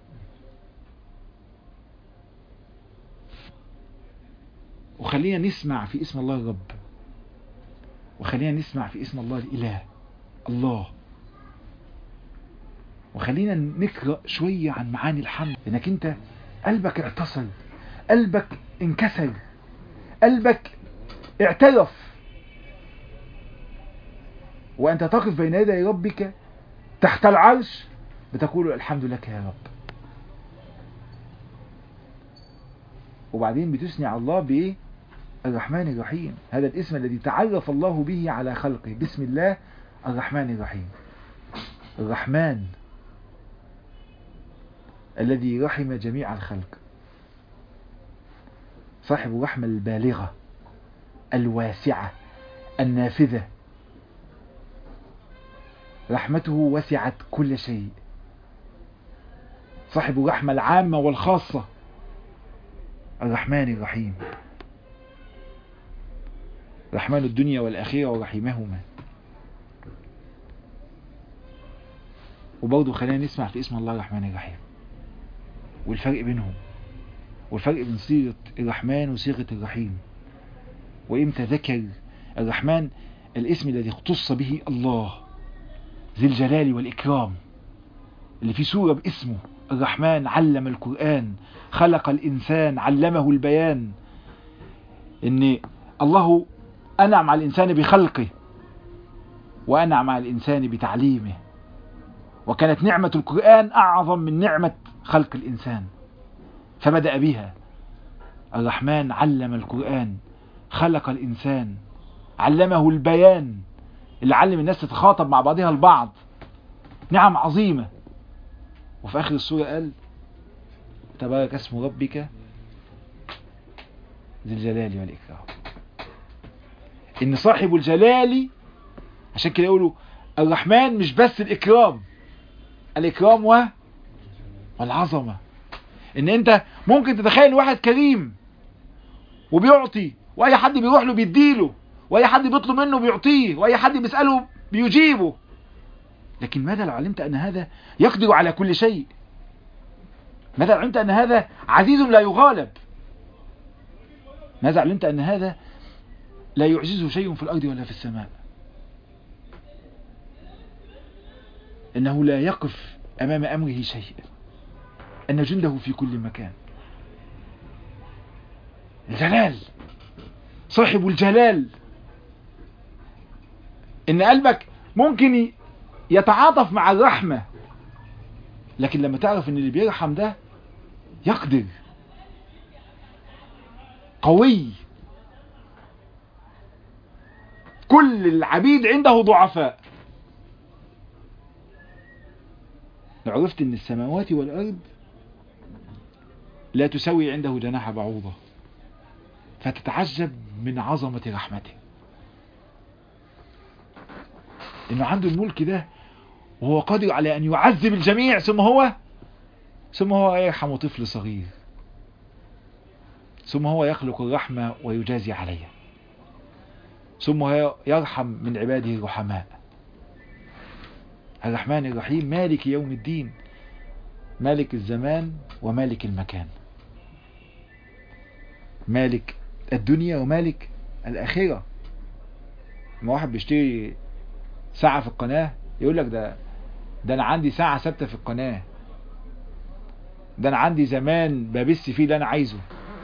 وخلينا نسمع في اسم الله الرب وخلينا نسمع في اسم الله الاله الله وخلينا نقرأ شوية عن معاني الحمد انك انت قلبك اعتصل قلبك انكسر قلبك اعترف وأنت تقف بين يدي ربك تحت العرش بتقول الحمد لك يا رب وبعدين بتثني على الله بإيه الرحمن الرحيم هذا الاسم الذي تعرف الله به على خلقه بسم الله الرحمن الرحيم الرحمن الذي رحم جميع الخلق صاحب الرحمة البالغة الواسعة النافذة رحمته وسعت كل شيء صاحب الرحمة العامة والخاصة الرحمن الرحيم رحمن الدنيا والأخيرة ورحيمهما وبرضه خلينا نسمع في اسم الله الرحمن الرحيم والفرق بينهم والفرق بين صيغة الرحمن وصيغة الرحيم وإمتى ذكر الرحمن الاسم الذي اختص به الله ذي الجلال والإكرام اللي في سورة باسمه الرحمن علم القرآن خلق الإنسان علمه البيان ان الله أنعم على الإنسان بخلقه وأنعم على الإنسان بتعليمه وكانت نعمة القرآن أعظم من نعمة خلق الإنسان فبدأ بها الرحمن علم القرآن خلق الإنسان علمه البيان اللي علم الناس تتخاطب مع بعضها البعض نعم عظيمة وفي آخر السورة قال تبارك اسم ربك ذي الجلال والإكرام إن صاحب الجلال عشان كده يقولوا الرحمن مش بس الإكرام الإكرام و والعظمة إن أنت ممكن تتخيل واحد كريم وبيعطي وأي حد بيروح له بيديله وأي حد بيطلب منه بيعطيه وأي حد بيسأله بيجيبه لكن ماذا لو علمت أن هذا يقدر على كل شيء ماذا لو علمت أن هذا عزيز لا يغالب ماذا علمت أن هذا لا يعجزه شيء في الأرض ولا في السماء إنه لا يقف أمام أمره شيء أن جنده في كل مكان الجلال صاحب الجلال إن قلبك ممكن يتعاطف مع الرحمة لكن لما تعرف ان اللي بيرحم ده يقدر قوي كل العبيد عنده ضعفاء لو عرفت ان السماوات والارض لا تسوي عنده جناح بعوضة فتتعجب من عظمة رحمته انه عنده الملك ده وهو قادر على ان يعذب الجميع ثم هو ثم هو يرحم طفل صغير ثم هو يخلق الرحمة ويجازي عليها ثم هو يرحم من عباده الرحماء الرحمن الرحيم مالك يوم الدين مالك الزمان ومالك المكان مالك الدنيا ومالك الآخرة لما واحد بيشتري ساعة في القناة يقول لك ده ده انا عندي ساعة ثابتة في القناة ده انا عندي زمان ببث فيه اللي انا عايزه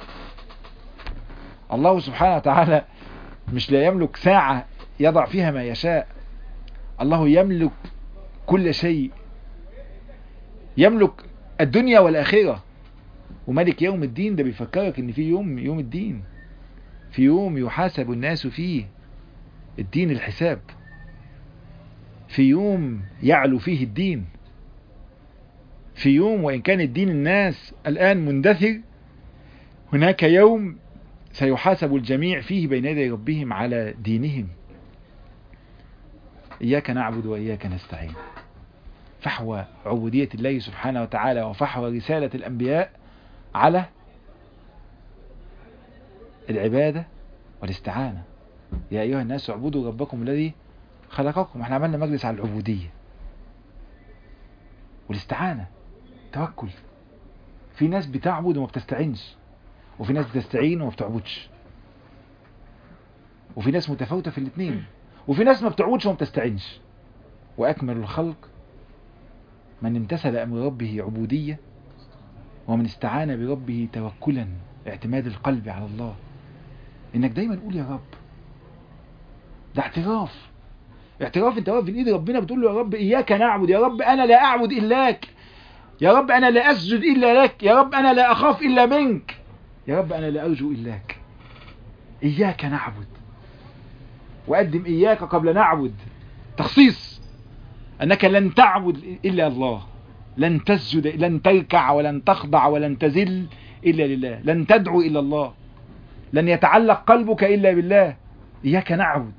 الله سبحانه وتعالى مش لا يملك ساعة يضع فيها ما يشاء الله يملك كل شيء يملك الدنيا والآخرة وملك يوم الدين ده بيفكرك ان في يوم يوم الدين في يوم يحاسب الناس فيه الدين الحساب في يوم يعلو فيه الدين في يوم وإن كان الدين الناس الآن مندثر هناك يوم سيحاسب الجميع فيه بين يدي ربهم على دينهم إياك نعبد وإياك نستعين فحوى عبودية الله سبحانه وتعالى وفحوى رسالة الأنبياء على العبادة والاستعانة يا أيها الناس اعبدوا ربكم الذي خلقكم احنا عملنا مجلس على العبودية والاستعانة توكل في ناس بتعبد وما بتستعينش وفي ناس بتستعين وما بتعبدش وفي ناس متفاوتة في الاثنين وفي ناس ما بتعبدش وما بتستعينش وأكمل الخلق من امتثل أمر ربه عبودية ومن استعان بربه توكلا اعتماد القلب على الله انك دايما تقول يا رب ده اعتراف اعتراف انت واقف في ايد ربنا بتقول له يا رب اياك نعبد يا رب انا لا اعبد الاك يا رب انا لا اسجد الا لك يا رب انا لا اخاف الا منك يا رب انا لا ارجو الاك اياك نعبد وقدم اياك قبل نعبد تخصيص انك لن تعبد الا الله لن تسجد لن تركع ولن تخضع ولن تزل الا لله لن تدعو الا الله لن يتعلق قلبك الا بالله اياك نعبد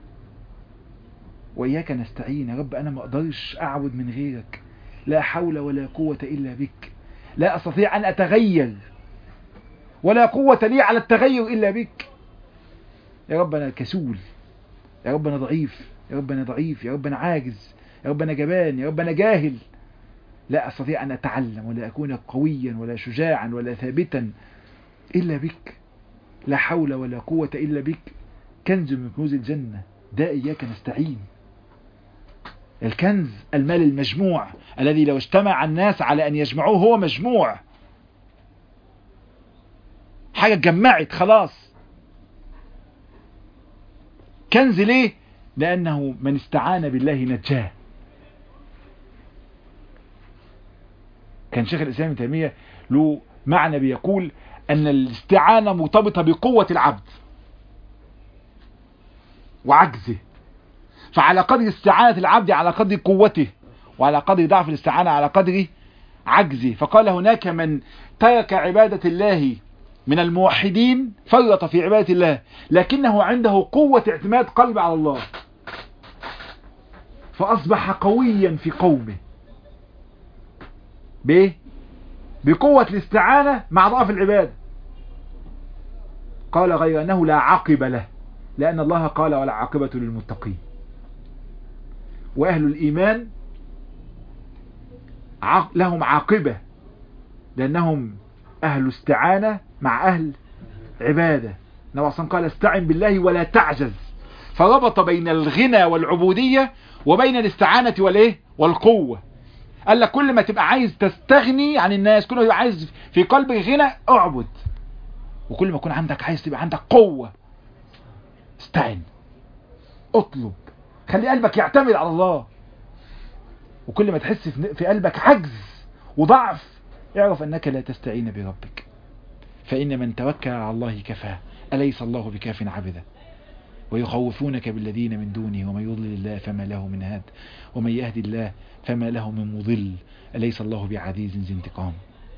وإياك نستعين يا رب أنا ما أقدرش أعبد من غيرك لا حول ولا قوة إلا بك لا أستطيع أن أتغير ولا قوة لي على التغير إلا بك يا رب أنا كسول يا رب أنا ضعيف يا رب أنا ضعيف يا رب أنا عاجز يا رب أنا جبان يا رب أنا جاهل لا أستطيع أن أتعلم ولا أكون قويا ولا شجاعا ولا ثابتا إلا بك لا حول ولا قوة إلا بك كنز من كنوز الجنة ده إياك نستعين الكنز المال المجموع الذي لو اجتمع الناس على أن يجمعوه هو مجموع حاجة اتجمعت خلاص كنز ليه لأنه من استعان بالله نجاه كان شيخ الإسلام ابن تيمية له معنى بيقول أن الاستعانة مرتبطة بقوة العبد وعجزه فعلى قدر استعانة العبد على قدر قوته وعلى قدر ضعف الاستعانة على قدر عجزه فقال هناك من ترك عبادة الله من الموحدين فرط في عبادة الله لكنه عنده قوة اعتماد قلب على الله فأصبح قويا في قومه بايه بقوة الاستعانة مع ضعف العبادة قال غير أنه لا عاقب له لأن الله قال ولا عاقبة للمتقين وأهل الإيمان لهم عاقبة لأنهم أهل استعانة مع أهل عبادة نبي صلى قال استعن بالله ولا تعجز فربط بين الغنى والعبودية وبين الاستعانة والايه والقوة قال لك كل ما تبقى عايز تستغني عن الناس كل ما تبقى عايز في قلبك غنى اعبد وكل ما يكون عندك عايز تبقى عندك قوة استعن اطلب خلي قلبك يعتمد على الله وكل ما تحس في قلبك عجز وضعف اعرف انك لا تستعين بربك فان من توكل على الله كفاه اليس الله بكاف عبده ويخوفونك بالذين من دونه ومن يضلل الله فما له من هاد ومن يهدي الله فما له من مضل أليس الله بعزيز ذي انتقام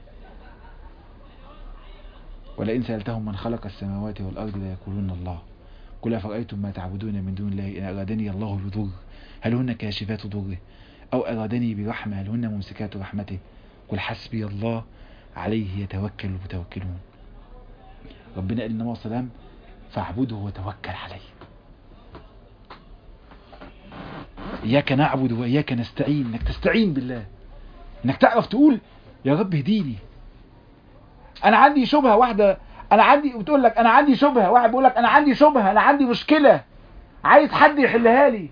ولئن سألتهم من خلق السماوات والأرض ليقولون الله قل أفرأيتم ما تعبدون من دون الله إن أرادني الله بضر هل هن كاشفات ضره أو أرادني برحمة هل هن ممسكات رحمته قل حسبي الله عليه يتوكل المتوكلون ربنا قال النبي صلى الله عليه وسلم فاعبده وتوكل عليه إياك نعبد وإياك نستعين إنك تستعين بالله إنك تعرف تقول يا رب اهديني أنا عندي شبهة واحدة أنا عندي بتقول لك أنا عندي شبهة واحد بيقول لك أنا عندي شبهة أنا عندي مشكلة عايز حد يحلها لي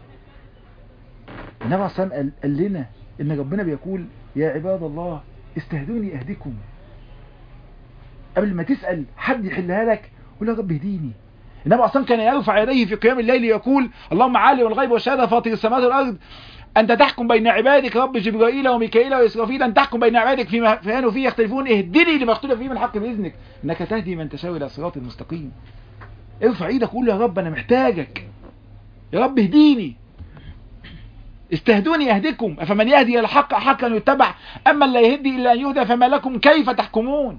النبي صلى الله عليه وسلم قال لنا إن ربنا بيقول يا عباد الله استهدوني أهدكم قبل ما تسأل حد يحلها لك قول يا رب اهديني النبي اصلا كان يرفع يديه في قيام الليل يقول اللهم عالم الغيب والشهاده فاطر السماوات والارض انت تحكم بين عبادك رب جبرائيل وميكائيل واسرافيل ان تحكم بين عبادك فيما كانوا فيه يختلفون اهدني لما اختلف فيه من الحق باذنك انك تهدي من تشاء الى صراط المستقيم ارفع ايدك وقول يا رب انا محتاجك يا رب اهديني استهدوني اهدكم افمن يهدي الى الحق حقا يتبع اما لا يهدي الا ان يهدى فما لكم كيف تحكمون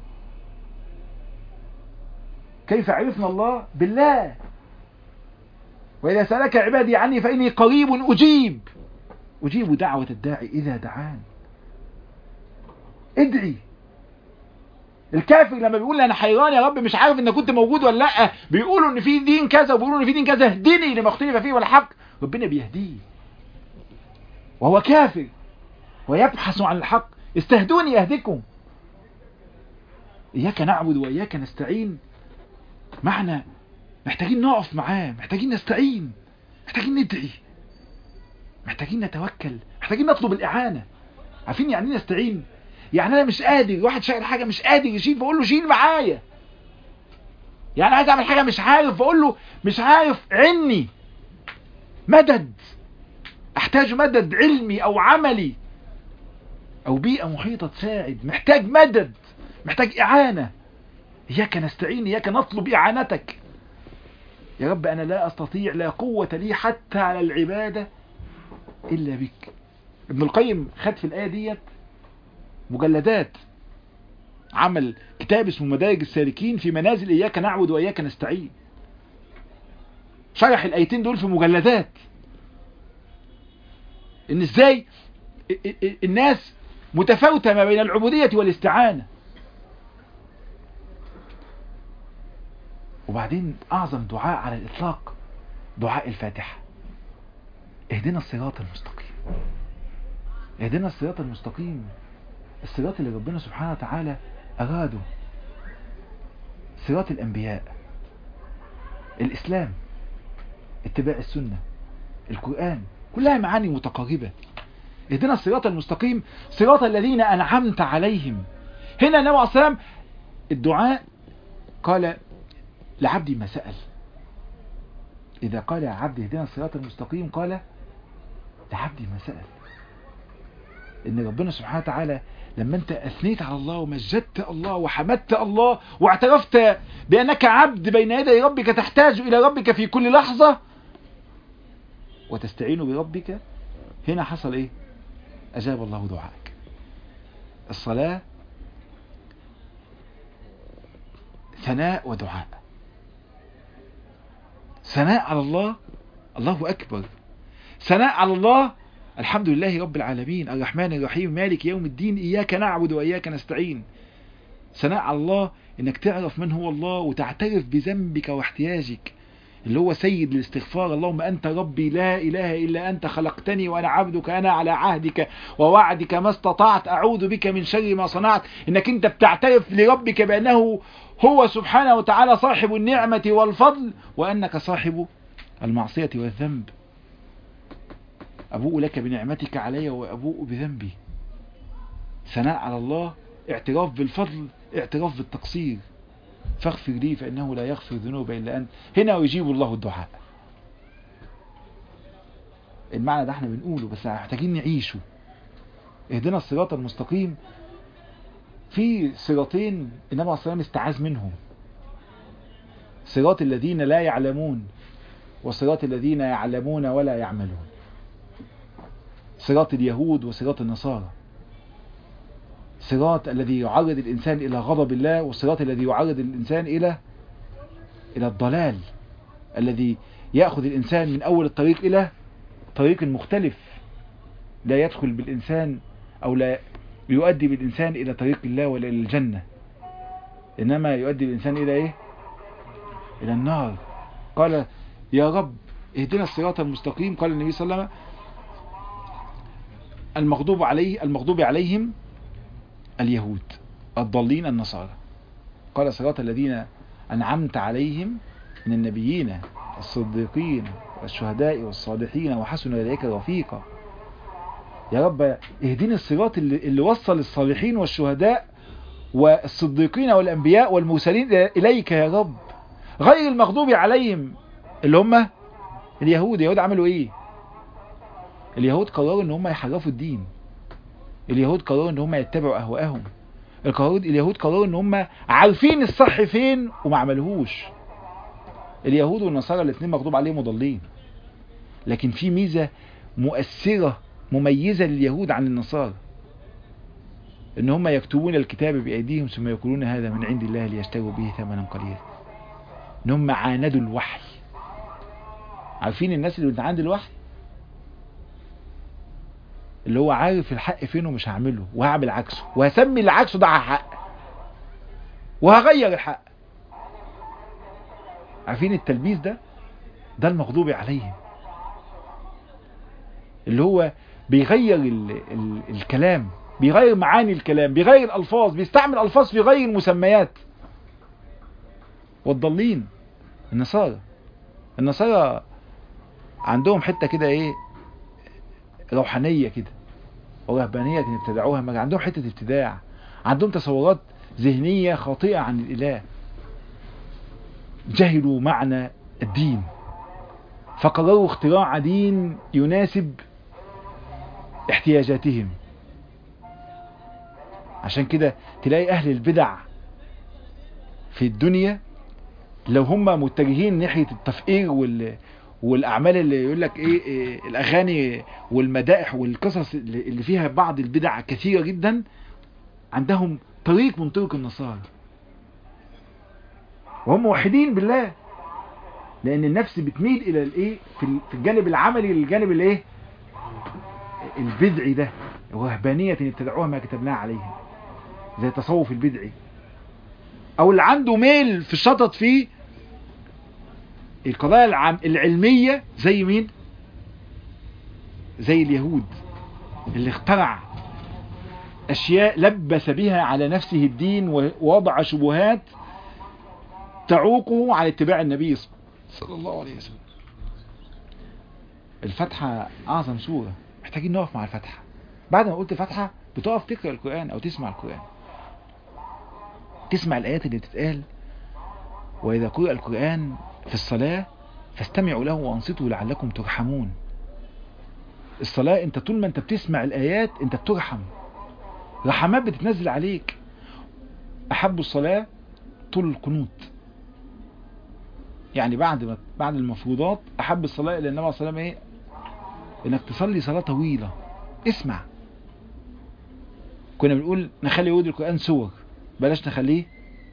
كيف عرفنا الله بالله وإذا سألك عبادي عني فإني قريب أجيب أجيب دعوة الداعي إذا دعان ادعي الكافر لما بيقول انا حيران يا رب مش عارف ان كنت موجود ولا لا بيقولوا ان في دين كذا وبيقولوا ان في دين كذا اهدني لما اختلف فيه والحق ربنا بيهديه وهو كافر ويبحث عن الحق استهدوني اهدكم اياك نعبد واياك نستعين معنى محتاجين نقف معاه محتاجين نستعين محتاجين ندعي محتاجين نتوكل محتاجين نطلب الإعانة عارفين يعني ايه نستعين يعني أنا مش قادر واحد شايل حاجة مش قادر يشيل فأقول له شيل معايا يعني عايز أعمل حاجة مش عارف فأقول له مش عارف عني مدد أحتاج مدد علمي أو عملي أو بيئة محيطة تساعد محتاج مدد محتاج إعانة إياك نستعين إياك نطلب إعانتك يا رب أنا لا أستطيع لا قوة لي حتى على العبادة إلا بك ابن القيم خد في الآية ديت مجلدات عمل كتاب اسمه مدارج السالكين في منازل إياك نعبد وإياك نستعين شرح الآيتين دول في مجلدات إن إزاي الناس متفاوتة ما بين العبودية والاستعانة وبعدين أعظم دعاء على الإطلاق دعاء الفاتحة اهدنا الصراط المستقيم اهدنا الصراط المستقيم الصراط اللي ربنا سبحانه وتعالى أراده صراط الأنبياء الإسلام اتباع السنة القرآن كلها معاني متقاربة اهدنا الصراط المستقيم صراط الذين أنعمت عليهم هنا النبي عليه الصلاة والسلام الدعاء قال لعبدي ما سأل إذا قال يا عبدي اهدنا الصراط المستقيم قال لعبدي ما سأل إن ربنا سبحانه وتعالى لما أنت أثنيت على الله ومجدت الله وحمدت الله واعترفت بأنك عبد بين يدي ربك تحتاج إلى ربك في كل لحظة وتستعين بربك هنا حصل إيه أجاب الله دعائك الصلاة ثناء ودعاء ثناء على الله الله أكبر ثناء على الله الحمد لله رب العالمين الرحمن الرحيم مالك يوم الدين إياك نعبد وإياك نستعين ثناء على الله إنك تعرف من هو الله وتعترف بذنبك واحتياجك اللي هو سيد الاستغفار اللهم أنت ربي لا إله إلا أنت خلقتني وأنا عبدك أنا على عهدك ووعدك ما استطعت أعوذ بك من شر ما صنعت إنك أنت بتعترف لربك بأنه هو سبحانه وتعالى صاحب النعمة والفضل وأنك صاحب المعصية والذنب أبوء لك بنعمتك علي وأبوء بذنبي ثناء على الله اعتراف بالفضل اعتراف بالتقصير فاغفر لي فإنه لا يغفر الذنوب إلا أنت هنا يجيب الله الدعاء المعنى ده احنا بنقوله بس محتاجين نعيشه اهدنا الصراط المستقيم في صراطين النبي عليه الصلاة والسلام استعاذ منهم صراط الذين لا يعلمون وصراط الذين يعلمون ولا يعملون صراط اليهود وصراط النصارى صراط الذي يعرض الإنسان إلى غضب الله والصراط الذي يعرض الإنسان إلى إلى الضلال الذي يأخذ الإنسان من أول الطريق إلى طريق مختلف لا يدخل بالإنسان أو لا يؤدي بالإنسان إلى طريق الله ولا إلى الجنة إنما يؤدي الإنسان إلى إيه إلى النار قال يا رب اهدنا الصراط المستقيم قال النبي صلى الله عليه وسلم المغضوب عليه المغضوب عليهم اليهود الضالين النصارى قال صراط الذين أنعمت عليهم من النبيين الصديقين والشهداء والصالحين وحسن أولئك رفيقا يا رب اهدني الصراط اللي, اللي وصل الصالحين والشهداء والصديقين والأنبياء والمرسلين إليك يا رب غير المغضوب عليهم اللي هم اليهود اليهود عملوا ايه اليهود قرروا ان هم يحرفوا الدين اليهود قرروا ان هم يتبعوا اهواءهم اليهود اليهود قرروا ان هم عارفين الصح فين وما عملوهوش اليهود والنصارى الاثنين مغضوب عليهم مضلين لكن في ميزة مؤثرة مميزة لليهود عن النصارى ان هم يكتبون الكتاب بايديهم ثم يقولون هذا من عند الله ليشتروا به ثمنا قليلا ان هم عاندوا الوحي عارفين الناس اللي بتعاند الوحي اللي هو عارف الحق فين ومش هعمله وهعمل عكسه وهسمي اللي عكسه ده حق وهغير الحق عارفين التلبيس ده ده المغضوب عليهم اللي هو بيغير ال ال الكلام بيغير معاني الكلام بيغير الألفاظ بيستعمل ألفاظ في غير المسميات والضالين النصارى النصارى عندهم حتة كده ايه روحانية كده ورهبانية ابتدعوها ما عندهم حتة ابتداع عندهم تصورات ذهنية خاطئة عن الإله جهلوا معنى الدين فقرروا اختراع دين يناسب احتياجاتهم عشان كده تلاقي أهل البدع في الدنيا لو هم متجهين ناحية التفقير وال والاعمال اللي يقول لك ايه, إيه الاغاني والمدائح والقصص اللي فيها بعض البدع كثيره جدا عندهم طريق من طرق النصارى وهم موحدين بالله لان النفس بتميل الى الايه في الجانب العملي للجانب الايه البدعي ده وهبانيه ابتدعوها ما كتبناها عليهم زي التصوف البدعي او اللي عنده ميل في الشطط فيه القضايا العام العلمية زي مين زي اليهود اللي اخترع اشياء لبس بها على نفسه الدين ووضع شبهات تعوقه على اتباع النبي صلى الله عليه وسلم الفاتحة اعظم سورة محتاجين نقف مع الفاتحة بعد ما قلت الفاتحة بتقف تقرأ القرآن او تسمع القرآن تسمع الايات اللي بتتقال واذا قرأ القرآن في الصلاة فاستمعوا له وانصتوا لعلكم ترحمون الصلاة انت طول ما انت بتسمع الايات انت بترحم رحمات بتتنزل عليك احب الصلاة طول القنوت يعني بعد ما بعد المفروضات احب الصلاة الى النبي صلى الله عليه وسلم ايه انك تصلي صلاة طويلة اسمع كنا بنقول نخلي ورد القرآن سور بلاش نخليه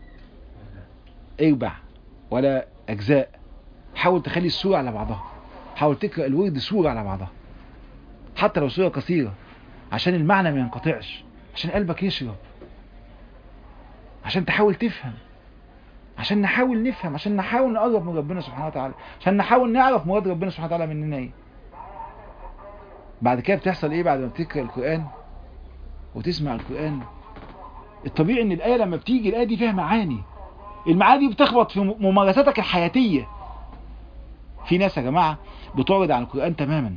اربع ولا اجزاء حاول تخلي السورة على بعضها حاول تقرأ الورد سورة على بعضها حتى لو سورة قصيرة عشان المعنى ما ينقطعش عشان قلبك يشرب عشان تحاول تفهم عشان نحاول نفهم عشان نحاول نقرب من ربنا سبحانه وتعالى عشان نحاول نعرف مراد ربنا سبحانه وتعالى مننا ايه بعد كده بتحصل ايه بعد ما بتقرا القرآن وتسمع القرآن الطبيعي ان الآية لما بتيجي الآية دي فيها معاني المعاني دي بتخبط في ممارساتك الحياتية في ناس يا جماعة بتعرض عن القرآن تماما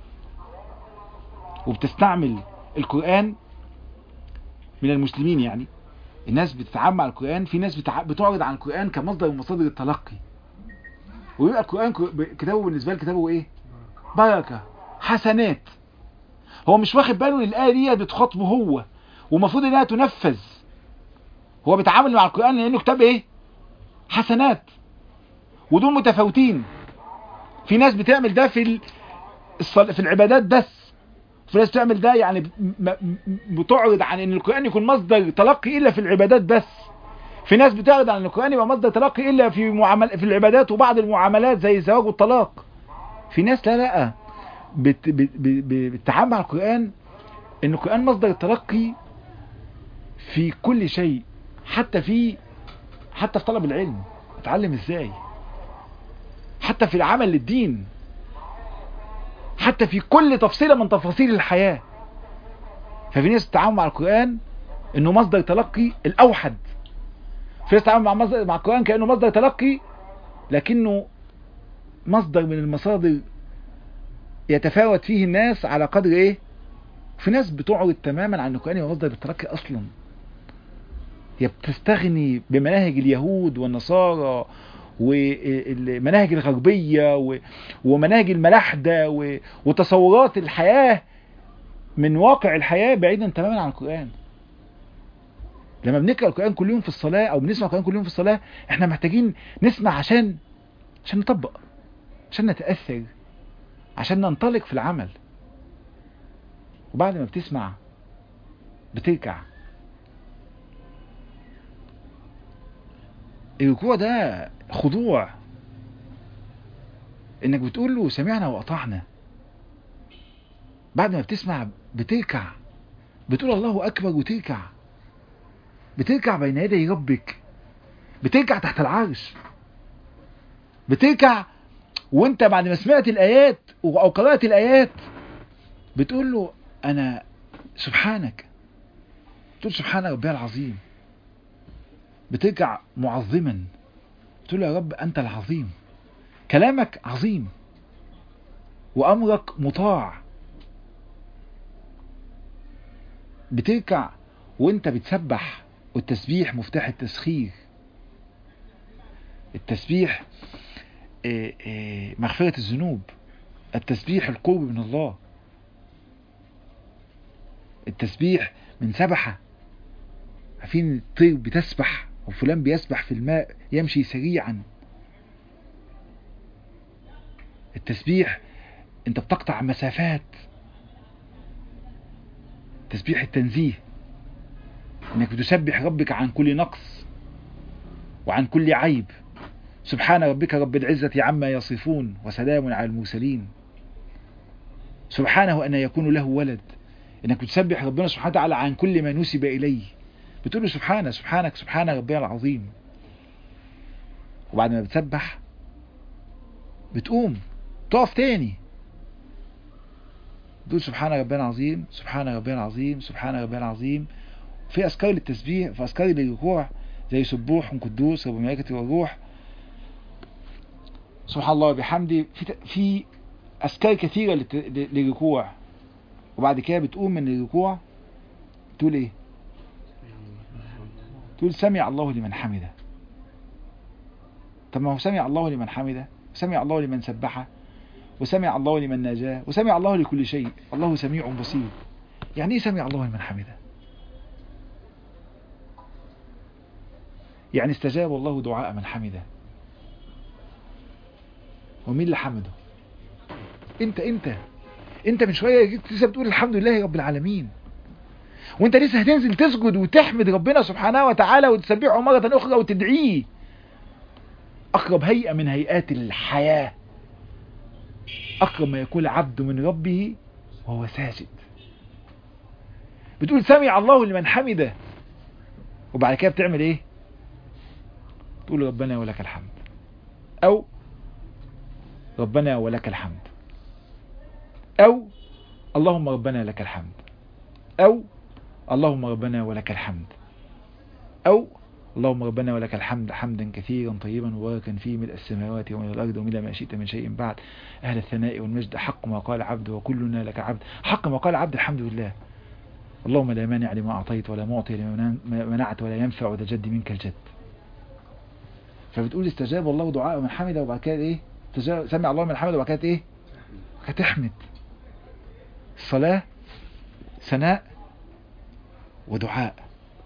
وبتستعمل القرآن من المسلمين يعني الناس بتتعامل مع القرآن في ناس بتع... بتعرض عن القرآن كمصدر من مصادر التلقي ويبقى القرآن كتابه بالنسبة لكتابه ايه بركة حسنات هو مش واخد باله ان الآية دي بتخاطبه هو ومفروض انها تنفذ هو بيتعامل مع القرآن لانه كتاب ايه حسنات ودول متفاوتين في ناس بتعمل ده في الصل... في العبادات بس في ناس بتعمل ده يعني بتعرض عن ان القرآن يكون مصدر تلقي الا في العبادات بس في ناس بتعرض عن ان القرآن يبقى مصدر تلقي الا في معامل في العبادات وبعض المعاملات زي الزواج والطلاق في ناس لا لا بت... بت... بت... بتتعامل مع القرآن ان القرآن مصدر التلقي في كل شيء حتى في حتى في طلب العلم اتعلم ازاي حتى في العمل للدين حتى في كل تفصيلة من تفاصيل الحياة ففي ناس تتعامل مع القرآن انه مصدر تلقي الاوحد في ناس تتعامل مع, مصدر مع القرآن كأنه مصدر تلقي لكنه مصدر من المصادر يتفاوت فيه الناس على قدر ايه في ناس بتعرض تماما عن القرآن هو مصدر التلقي اصلا هي بتستغني بمناهج اليهود والنصارى والمناهج الغربية ومناهج الملاحدة وتصورات الحياة من واقع الحياة بعيدا تماما عن القرآن لما بنقرأ القرآن كل يوم في الصلاة او بنسمع القرآن كل يوم في الصلاة احنا محتاجين نسمع عشان عشان نطبق عشان نتأثر عشان ننطلق في العمل وبعد ما بتسمع بتركع الركوع ده خضوع انك بتقول له سمعنا واطعنا بعد ما بتسمع بتركع بتقول الله اكبر وتركع بتركع بين يدي ربك بتركع تحت العرش بتركع وانت بعد ما سمعت الايات او قرأت الايات بتقول له انا سبحانك تقول سبحان ربي العظيم بترجع معظما تقول له يا رب أنت العظيم كلامك عظيم وأمرك مطاع بتركع وانت بتسبح والتسبيح مفتاح التسخير التسبيح مغفرة الذنوب التسبيح القرب من الله التسبيح من سبحة عارفين الطير بتسبح وفلان بيسبح في الماء يمشي سريعا التسبيح انت بتقطع مسافات تسبيح التنزيه انك بتسبح ربك عن كل نقص وعن كل عيب سبحان ربك رب العزة عما يصفون وسلام على المرسلين سبحانه أن يكون له ولد انك بتسبح ربنا سبحانه وتعالى عن كل ما نسب إليه بتقول له سبحانه سبحانك سبحان ربي العظيم وبعد ما بتسبح بتقوم تقف تاني تقول سبحان ربنا العظيم سبحان ربنا العظيم سبحان ربنا العظيم في أذكار للتسبيح في أذكار للركوع زي سبوح قدوس رب الملائكة والروح سبحان الله وبحمده في في أذكار كثيرة للت- ل- للركوع وبعد كده بتقوم من الركوع تقول ايه تقول سمع الله لمن حمده طب ما هو سمع الله لمن حمده وسمع الله لمن سبحه وسمع الله لمن ناجاه وسمع الله لكل شيء الله سميع بصير يعني ايه سمع الله لمن حمده يعني استجاب الله دعاء من حمده ومين اللي حمده انت انت انت من شويه جيت لسه بتقول الحمد لله رب العالمين وانت لسه هتنزل تسجد وتحمد ربنا سبحانه وتعالى وتسبحه مرة اخرى وتدعيه اقرب هيئة من هيئات الحياة اقرب ما يكون العبد من ربه وهو ساجد بتقول سمع الله لمن حمده وبعد كده بتعمل ايه تقول ربنا ولك الحمد او ربنا ولك الحمد او اللهم ربنا لك الحمد او اللهم ربنا ولك الحمد او اللهم ربنا ولك الحمد حمدا كثيرا طيبا مباركا فيه ملء السماوات ومن الارض وملء ما شئت من شيء بعد اهل الثناء والمجد حق ما قال عبد وكلنا لك عبد حق ما قال عبد الحمد لله اللهم لا مانع لما اعطيت ولا معطي لما منعت ولا ينفع ذا جد منك الجد فبتقول استجاب الله دعاء من حمده وبعد كده ايه استجاب- سمع الله من حمده وبعد كده ايه هتحمد الصلاة ثناء ودعاء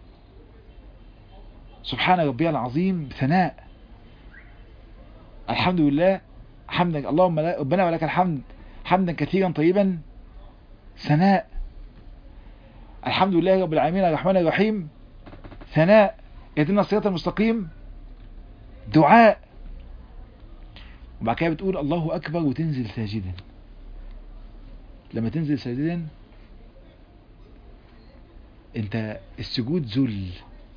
سبحان ربي العظيم ثناء الحمد لله حمدا اللهم لا- ربنا ولك الحمد حمدا كثيرا طيبا ثناء الحمد لله رب العالمين الرحمن الرحيم ثناء اهدنا الصراط المستقيم دعاء وبعد كده بتقول الله اكبر وتنزل ساجدا لما تنزل ساجدا انت السجود ذل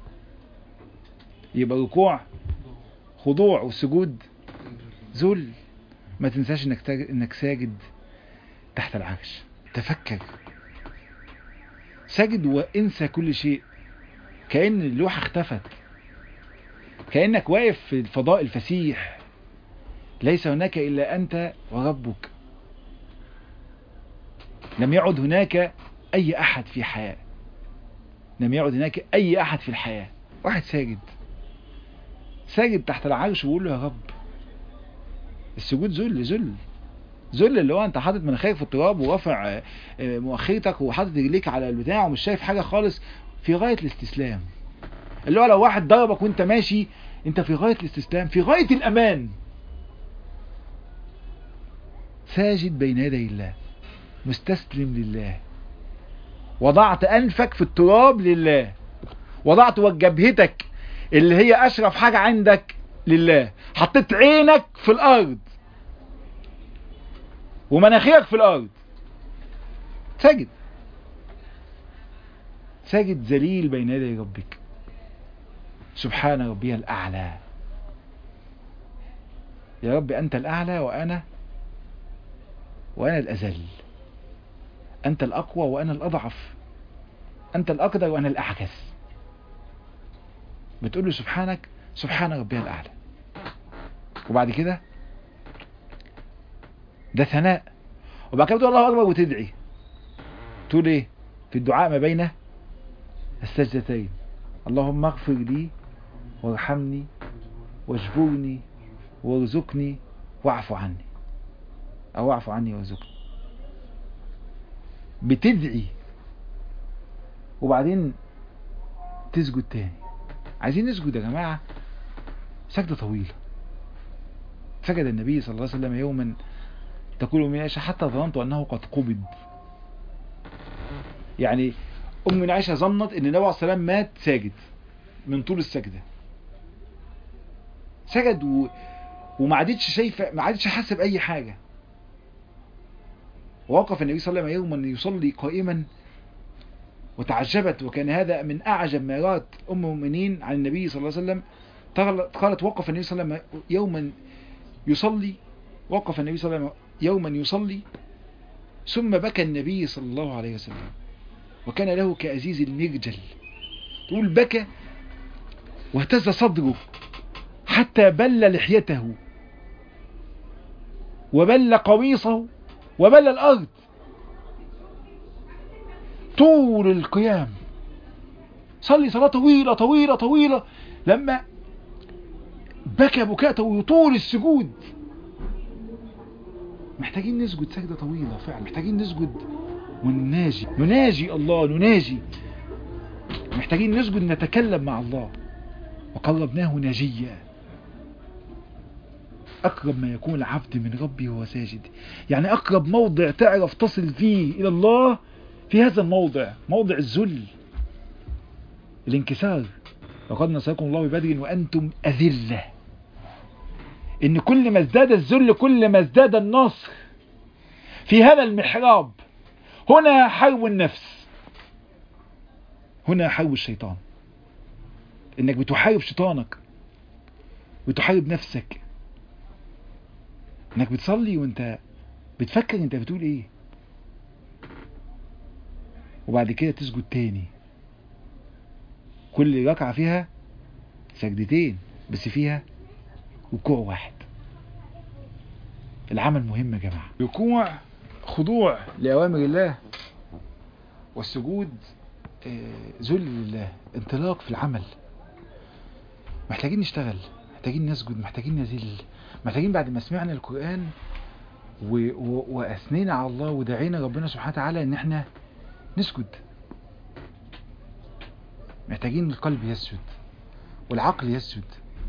يبقى ركوع خضوع والسجود ذل ما تنساش انك تاج... انك ساجد تحت العرش تفكر ساجد وانسى كل شيء كأن اللوحة اختفت كأنك واقف في الفضاء الفسيح ليس هناك إلا أنت وربك لم يعد هناك أي أحد في حياة لم يعد هناك أي أحد في الحياة واحد ساجد ساجد تحت العرش ويقول له يا رب السجود ذل ذل ذل اللي هو انت حاطط مناخيرك في التراب ورافع آه، آه، مؤخرتك وحاطط رجليك على البتاع ومش شايف حاجة خالص في غاية الاستسلام اللي هو لو واحد ضربك وانت ماشي انت في غاية الاستسلام في غاية الأمان ساجد بين يدي الله مستسلم لله وضعت أنفك في التراب لله وضعت جبهتك اللي هي أشرف حاجة عندك لله حطيت عينك في الأرض ومناخيرك في الأرض ساجد ساجد ذليل بين يدي ربك سبحان ربي الأعلى يا رب أنت الأعلى وأنا وأنا الأزل أنت الأقوى وأنا الأضعف أنت الأقدر وأنا الأعجز بتقول له سبحانك سبحان ربي الأعلى وبعد كده ده ثناء وبعد كده تقول الله أكبر وتدعي تقول إيه في الدعاء ما بين السجدتين اللهم اغفر لي وارحمني واجبرني وارزقني واعف عني او اعف عني وارزقني بتدعي وبعدين تسجد تاني عايزين نسجد يا جماعة سجدة طويلة سجد النبي صلى الله عليه وسلم يوما تقول أم عائشة حتى ظننت أنه قد قبض يعني أم عائشة ظنت أن النبي عليه الصلاة والسلام مات ساجد من طول السجدة سجد و... وما عادتش شايفة ما عادتش حاسة بأي حاجة ووقف النبي صلى الله عليه وسلم يوما يصلي قائما وتعجبت وكان هذا من أعجب ما رأت أم المؤمنين عن النبي صلى الله عليه وسلم قالت وقف النبي صلى الله عليه وسلم يوما يصلي وقف النبي صلى الله عليه وسلم يوما يصلي ثم بكى النبي صلى الله عليه وسلم وكان له كأزيز المرجل تقول بكى واهتز صدره حتى بل لحيته وبل قميصه وبلى الأرض طول القيام صلي صلاة طويلة طويلة طويلة لما بكى بكاء طويل طول السجود محتاجين نسجد سجدة طويلة فعلا محتاجين نسجد ونناجي نناجي الله نناجي محتاجين نسجد نتكلم مع الله وقربناه ناجيا أقرب ما يكون العبد من ربه وهو ساجد يعني أقرب موضع تعرف تصل فيه إلى الله في هذا الموضع موضع الذل الانكسار وقد نصركم الله ببدر وأنتم أذلة إن كل ما ازداد الذل كل ما ازداد النصر في هذا المحراب هنا حرب النفس هنا حرب الشيطان انك بتحارب شيطانك بتحارب نفسك انك بتصلي وانت بتفكر انت بتقول ايه وبعد كده تسجد تاني كل ركعة فيها سجدتين بس فيها ركوع واحد العمل مهم يا جماعة ركوع خضوع لأوامر الله والسجود ذل لله انطلاق في العمل محتاجين نشتغل محتاجين نسجد محتاجين نذل محتاجين بعد ما سمعنا القرآن و... و... وأثنينا على الله ودعينا ربنا سبحانه وتعالى ان احنا نسجد محتاجين القلب يسجد والعقل يسجد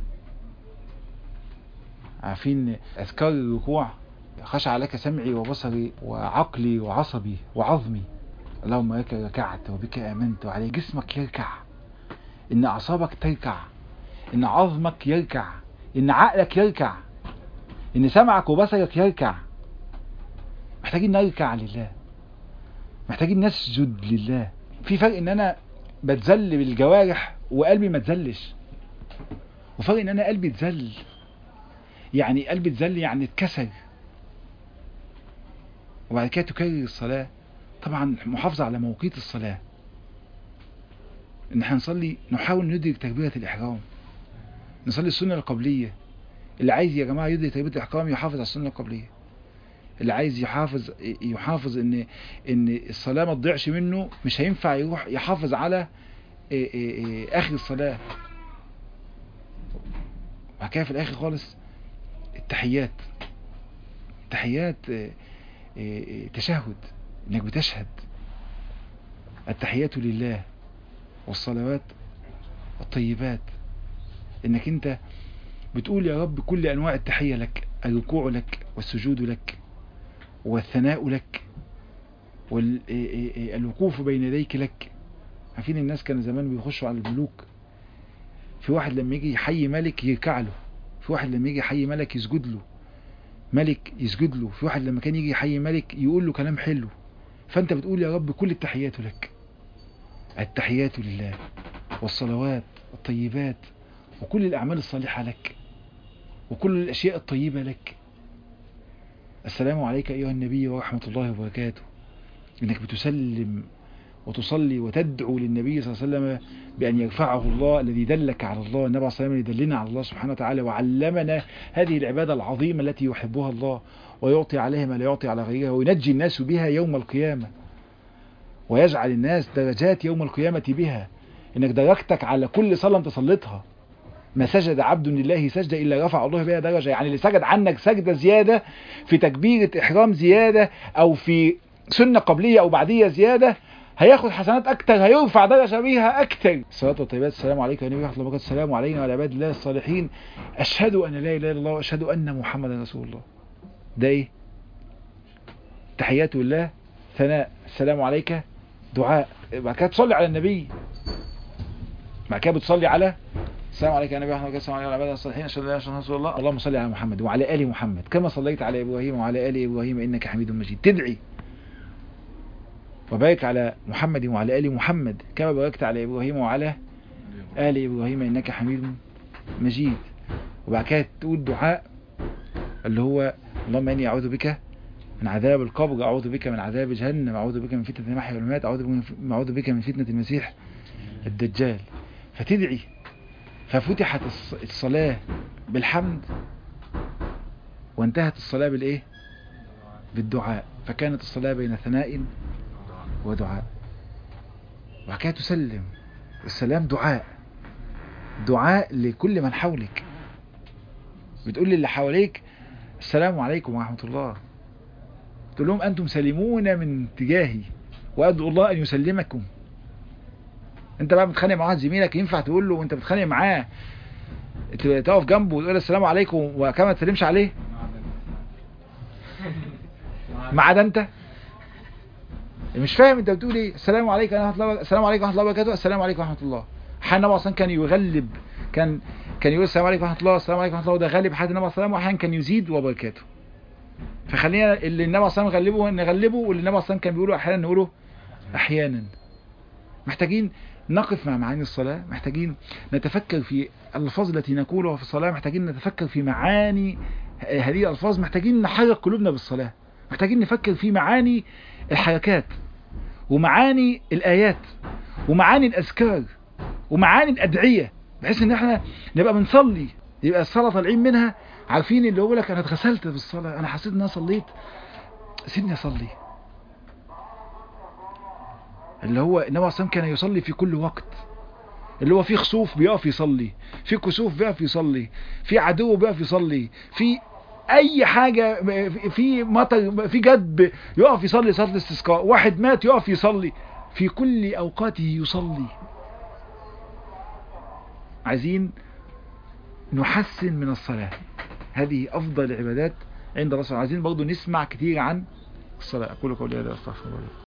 عارفين أذكار الركوع خشع لك سمعي وبصري وعقلي وعصبي وعظمي اللهم لك ركعت وبك آمنت وعلي جسمك يركع إن أعصابك تركع إن عظمك يركع إن عقلك يركع إن سمعك وبصرك يركع محتاجين نركع لله محتاجين نسجد لله في فرق إن أنا بتذل بالجوارح وقلبي ما تزلش وفرق إن أنا قلبي اتذل يعني قلبي اتذل يعني اتكسر وبعد كده تكرر الصلاة طبعا محافظة على موقيت الصلاة ان احنا نصلي نحاول ندرك تكبيرة الإحرام نصلي السنة القبلية اللي عايز يا جماعة يدرك تكبيرة الإحرام يحافظ على السنة القبلية اللي عايز يحافظ يحافظ ان ان الصلاة ما تضيعش منه مش هينفع يروح يحافظ على اخر الصلاة بعد كده في الاخر خالص التحيات التحيات تشهد انك بتشهد التحيات لله والصلوات الطيبات انك انت بتقول يا رب كل انواع التحية لك الركوع لك والسجود لك والثناء لك والوقوف بين يديك لك عارفين الناس كانوا زمان بيخشوا على الملوك في واحد لما يجي يحيي ملك يركع له في واحد لما يجي يحيي ملك يسجد له ملك يسجد له في واحد لما كان يجي يحيي ملك يقول له كلام حلو فانت بتقول يا رب كل التحيات لك التحيات لله والصلوات الطيبات وكل الأعمال الصالحة لك وكل الأشياء الطيبة لك السلام عليك أيها النبي ورحمة الله وبركاته إنك بتسلم وتصلي وتدعو للنبي صلى الله عليه وسلم بأن يرفعه الله الذي دلك على الله النبي صلى الله عليه وسلم يدلنا على الله سبحانه وتعالى وعلمنا هذه العبادة العظيمة التي يحبها الله ويعطي عليها ما لا يعطي على غيرها وينجي الناس بها يوم القيامة ويجعل الناس درجات يوم القيامة بها إنك درجتك على كل صلاة انت صليتها ما سجد عبد لله سجدة إلا رفع الله بها درجة يعني اللي سجد عنك سجدة زيادة في تكبيرة إحرام زيادة أو في سنة قبلية أو بعدية زيادة هياخد حسنات أكتر هيرفع درجة بيها أكتر الصلاة والطيبات السلام عليكم يا نبي ورحمة الله وبركاته السلام علينا وعلى عباد الله الصالحين أشهد أن لا إله إلا الله وأشهد أن محمدا رسول الله ده إيه تحيات الله ثناء السلام عليك دعاء بعد كده تصلي على النبي بعد كده بتصلي على السلام عليك يا نبي محمد السلام عليكم على عباد الصالحين اشهد ان لا اله الا رسول الله اللهم صل على محمد وعلى ال محمد كما صليت على ابراهيم وعلى ال ابراهيم انك حميد مجيد تدعي وبارك على محمد وعلى ال محمد كما باركت على ابراهيم وعلى ال ابراهيم انك حميد مجيد وبعد كده تقول دعاء اللي هو اللهم اني اعوذ بك من عذاب القبر اعوذ بك من عذاب جهنم اعوذ بك من فتنه المحيا والممات اعوذ اعوذ بك من فتنه المسيح الدجال فتدعي ففتحت الصلاة بالحمد وانتهت الصلاة بالايه بالدعاء فكانت الصلاة بين ثناء ودعاء وحكاية تسلم السلام دعاء دعاء لكل من حولك بتقول للي حواليك السلام عليكم ورحمة الله تقول لهم أنتم سلمون من تجاهي وأدعو الله أن يسلمكم انت بقى بتخانق مع واحد زميلك ينفع تقول له وانت بتخانق معاه تقف جنبه وتقول السلام عليكم وكما ما تسلمش عليه ما عدا انت مش فاهم انت بتقول ايه السلام عليكم ورحمه الله السلام عليكم ورحمه الله وبركاته السلام عليكم ورحمه الله احيانا النبي اصلا كان يغلب كان كان يقول السلام عليكم ورحمه الله السلام عليكم ورحمه الله وده غالب حد النبي صلى الله عليه وسلم واحيانا كان يزيد وبركاته فخلينا اللي النبي صلى الله عليه وسلم غلبه نغلبه واللي النبي صلى الله عليه وسلم كان بيقوله احيانا نقوله احيانا محتاجين نقف مع معاني الصلاة محتاجين نتفكر في الألفاظ التي نقولها في الصلاة محتاجين نتفكر في معاني هذه الألفاظ محتاجين نحرك قلوبنا بالصلاة محتاجين نفكر في معاني الحركات ومعاني الآيات ومعاني الأذكار ومعاني الأدعية بحيث ان احنا نبقى بنصلي يبقى الصلاة طالعين منها عارفين اللي هو لك انا اتغسلت بالصلاة انا حسيت ان انا صليت سيبني اصلي اللي هو النبي عليه كان يصلي في كل وقت اللي هو في خسوف بيقف يصلي في كسوف بيقف يصلي في عدو بيقف يصلي في اي حاجة في مطر في جد يقف يصلي صلاة الاستسقاء واحد مات يقف يصلي في كل اوقاته يصلي عايزين نحسن من الصلاة هذه افضل العبادات عند الرسول عايزين برضو نسمع كتير عن الصلاة اقول قولي هذا استغفر الله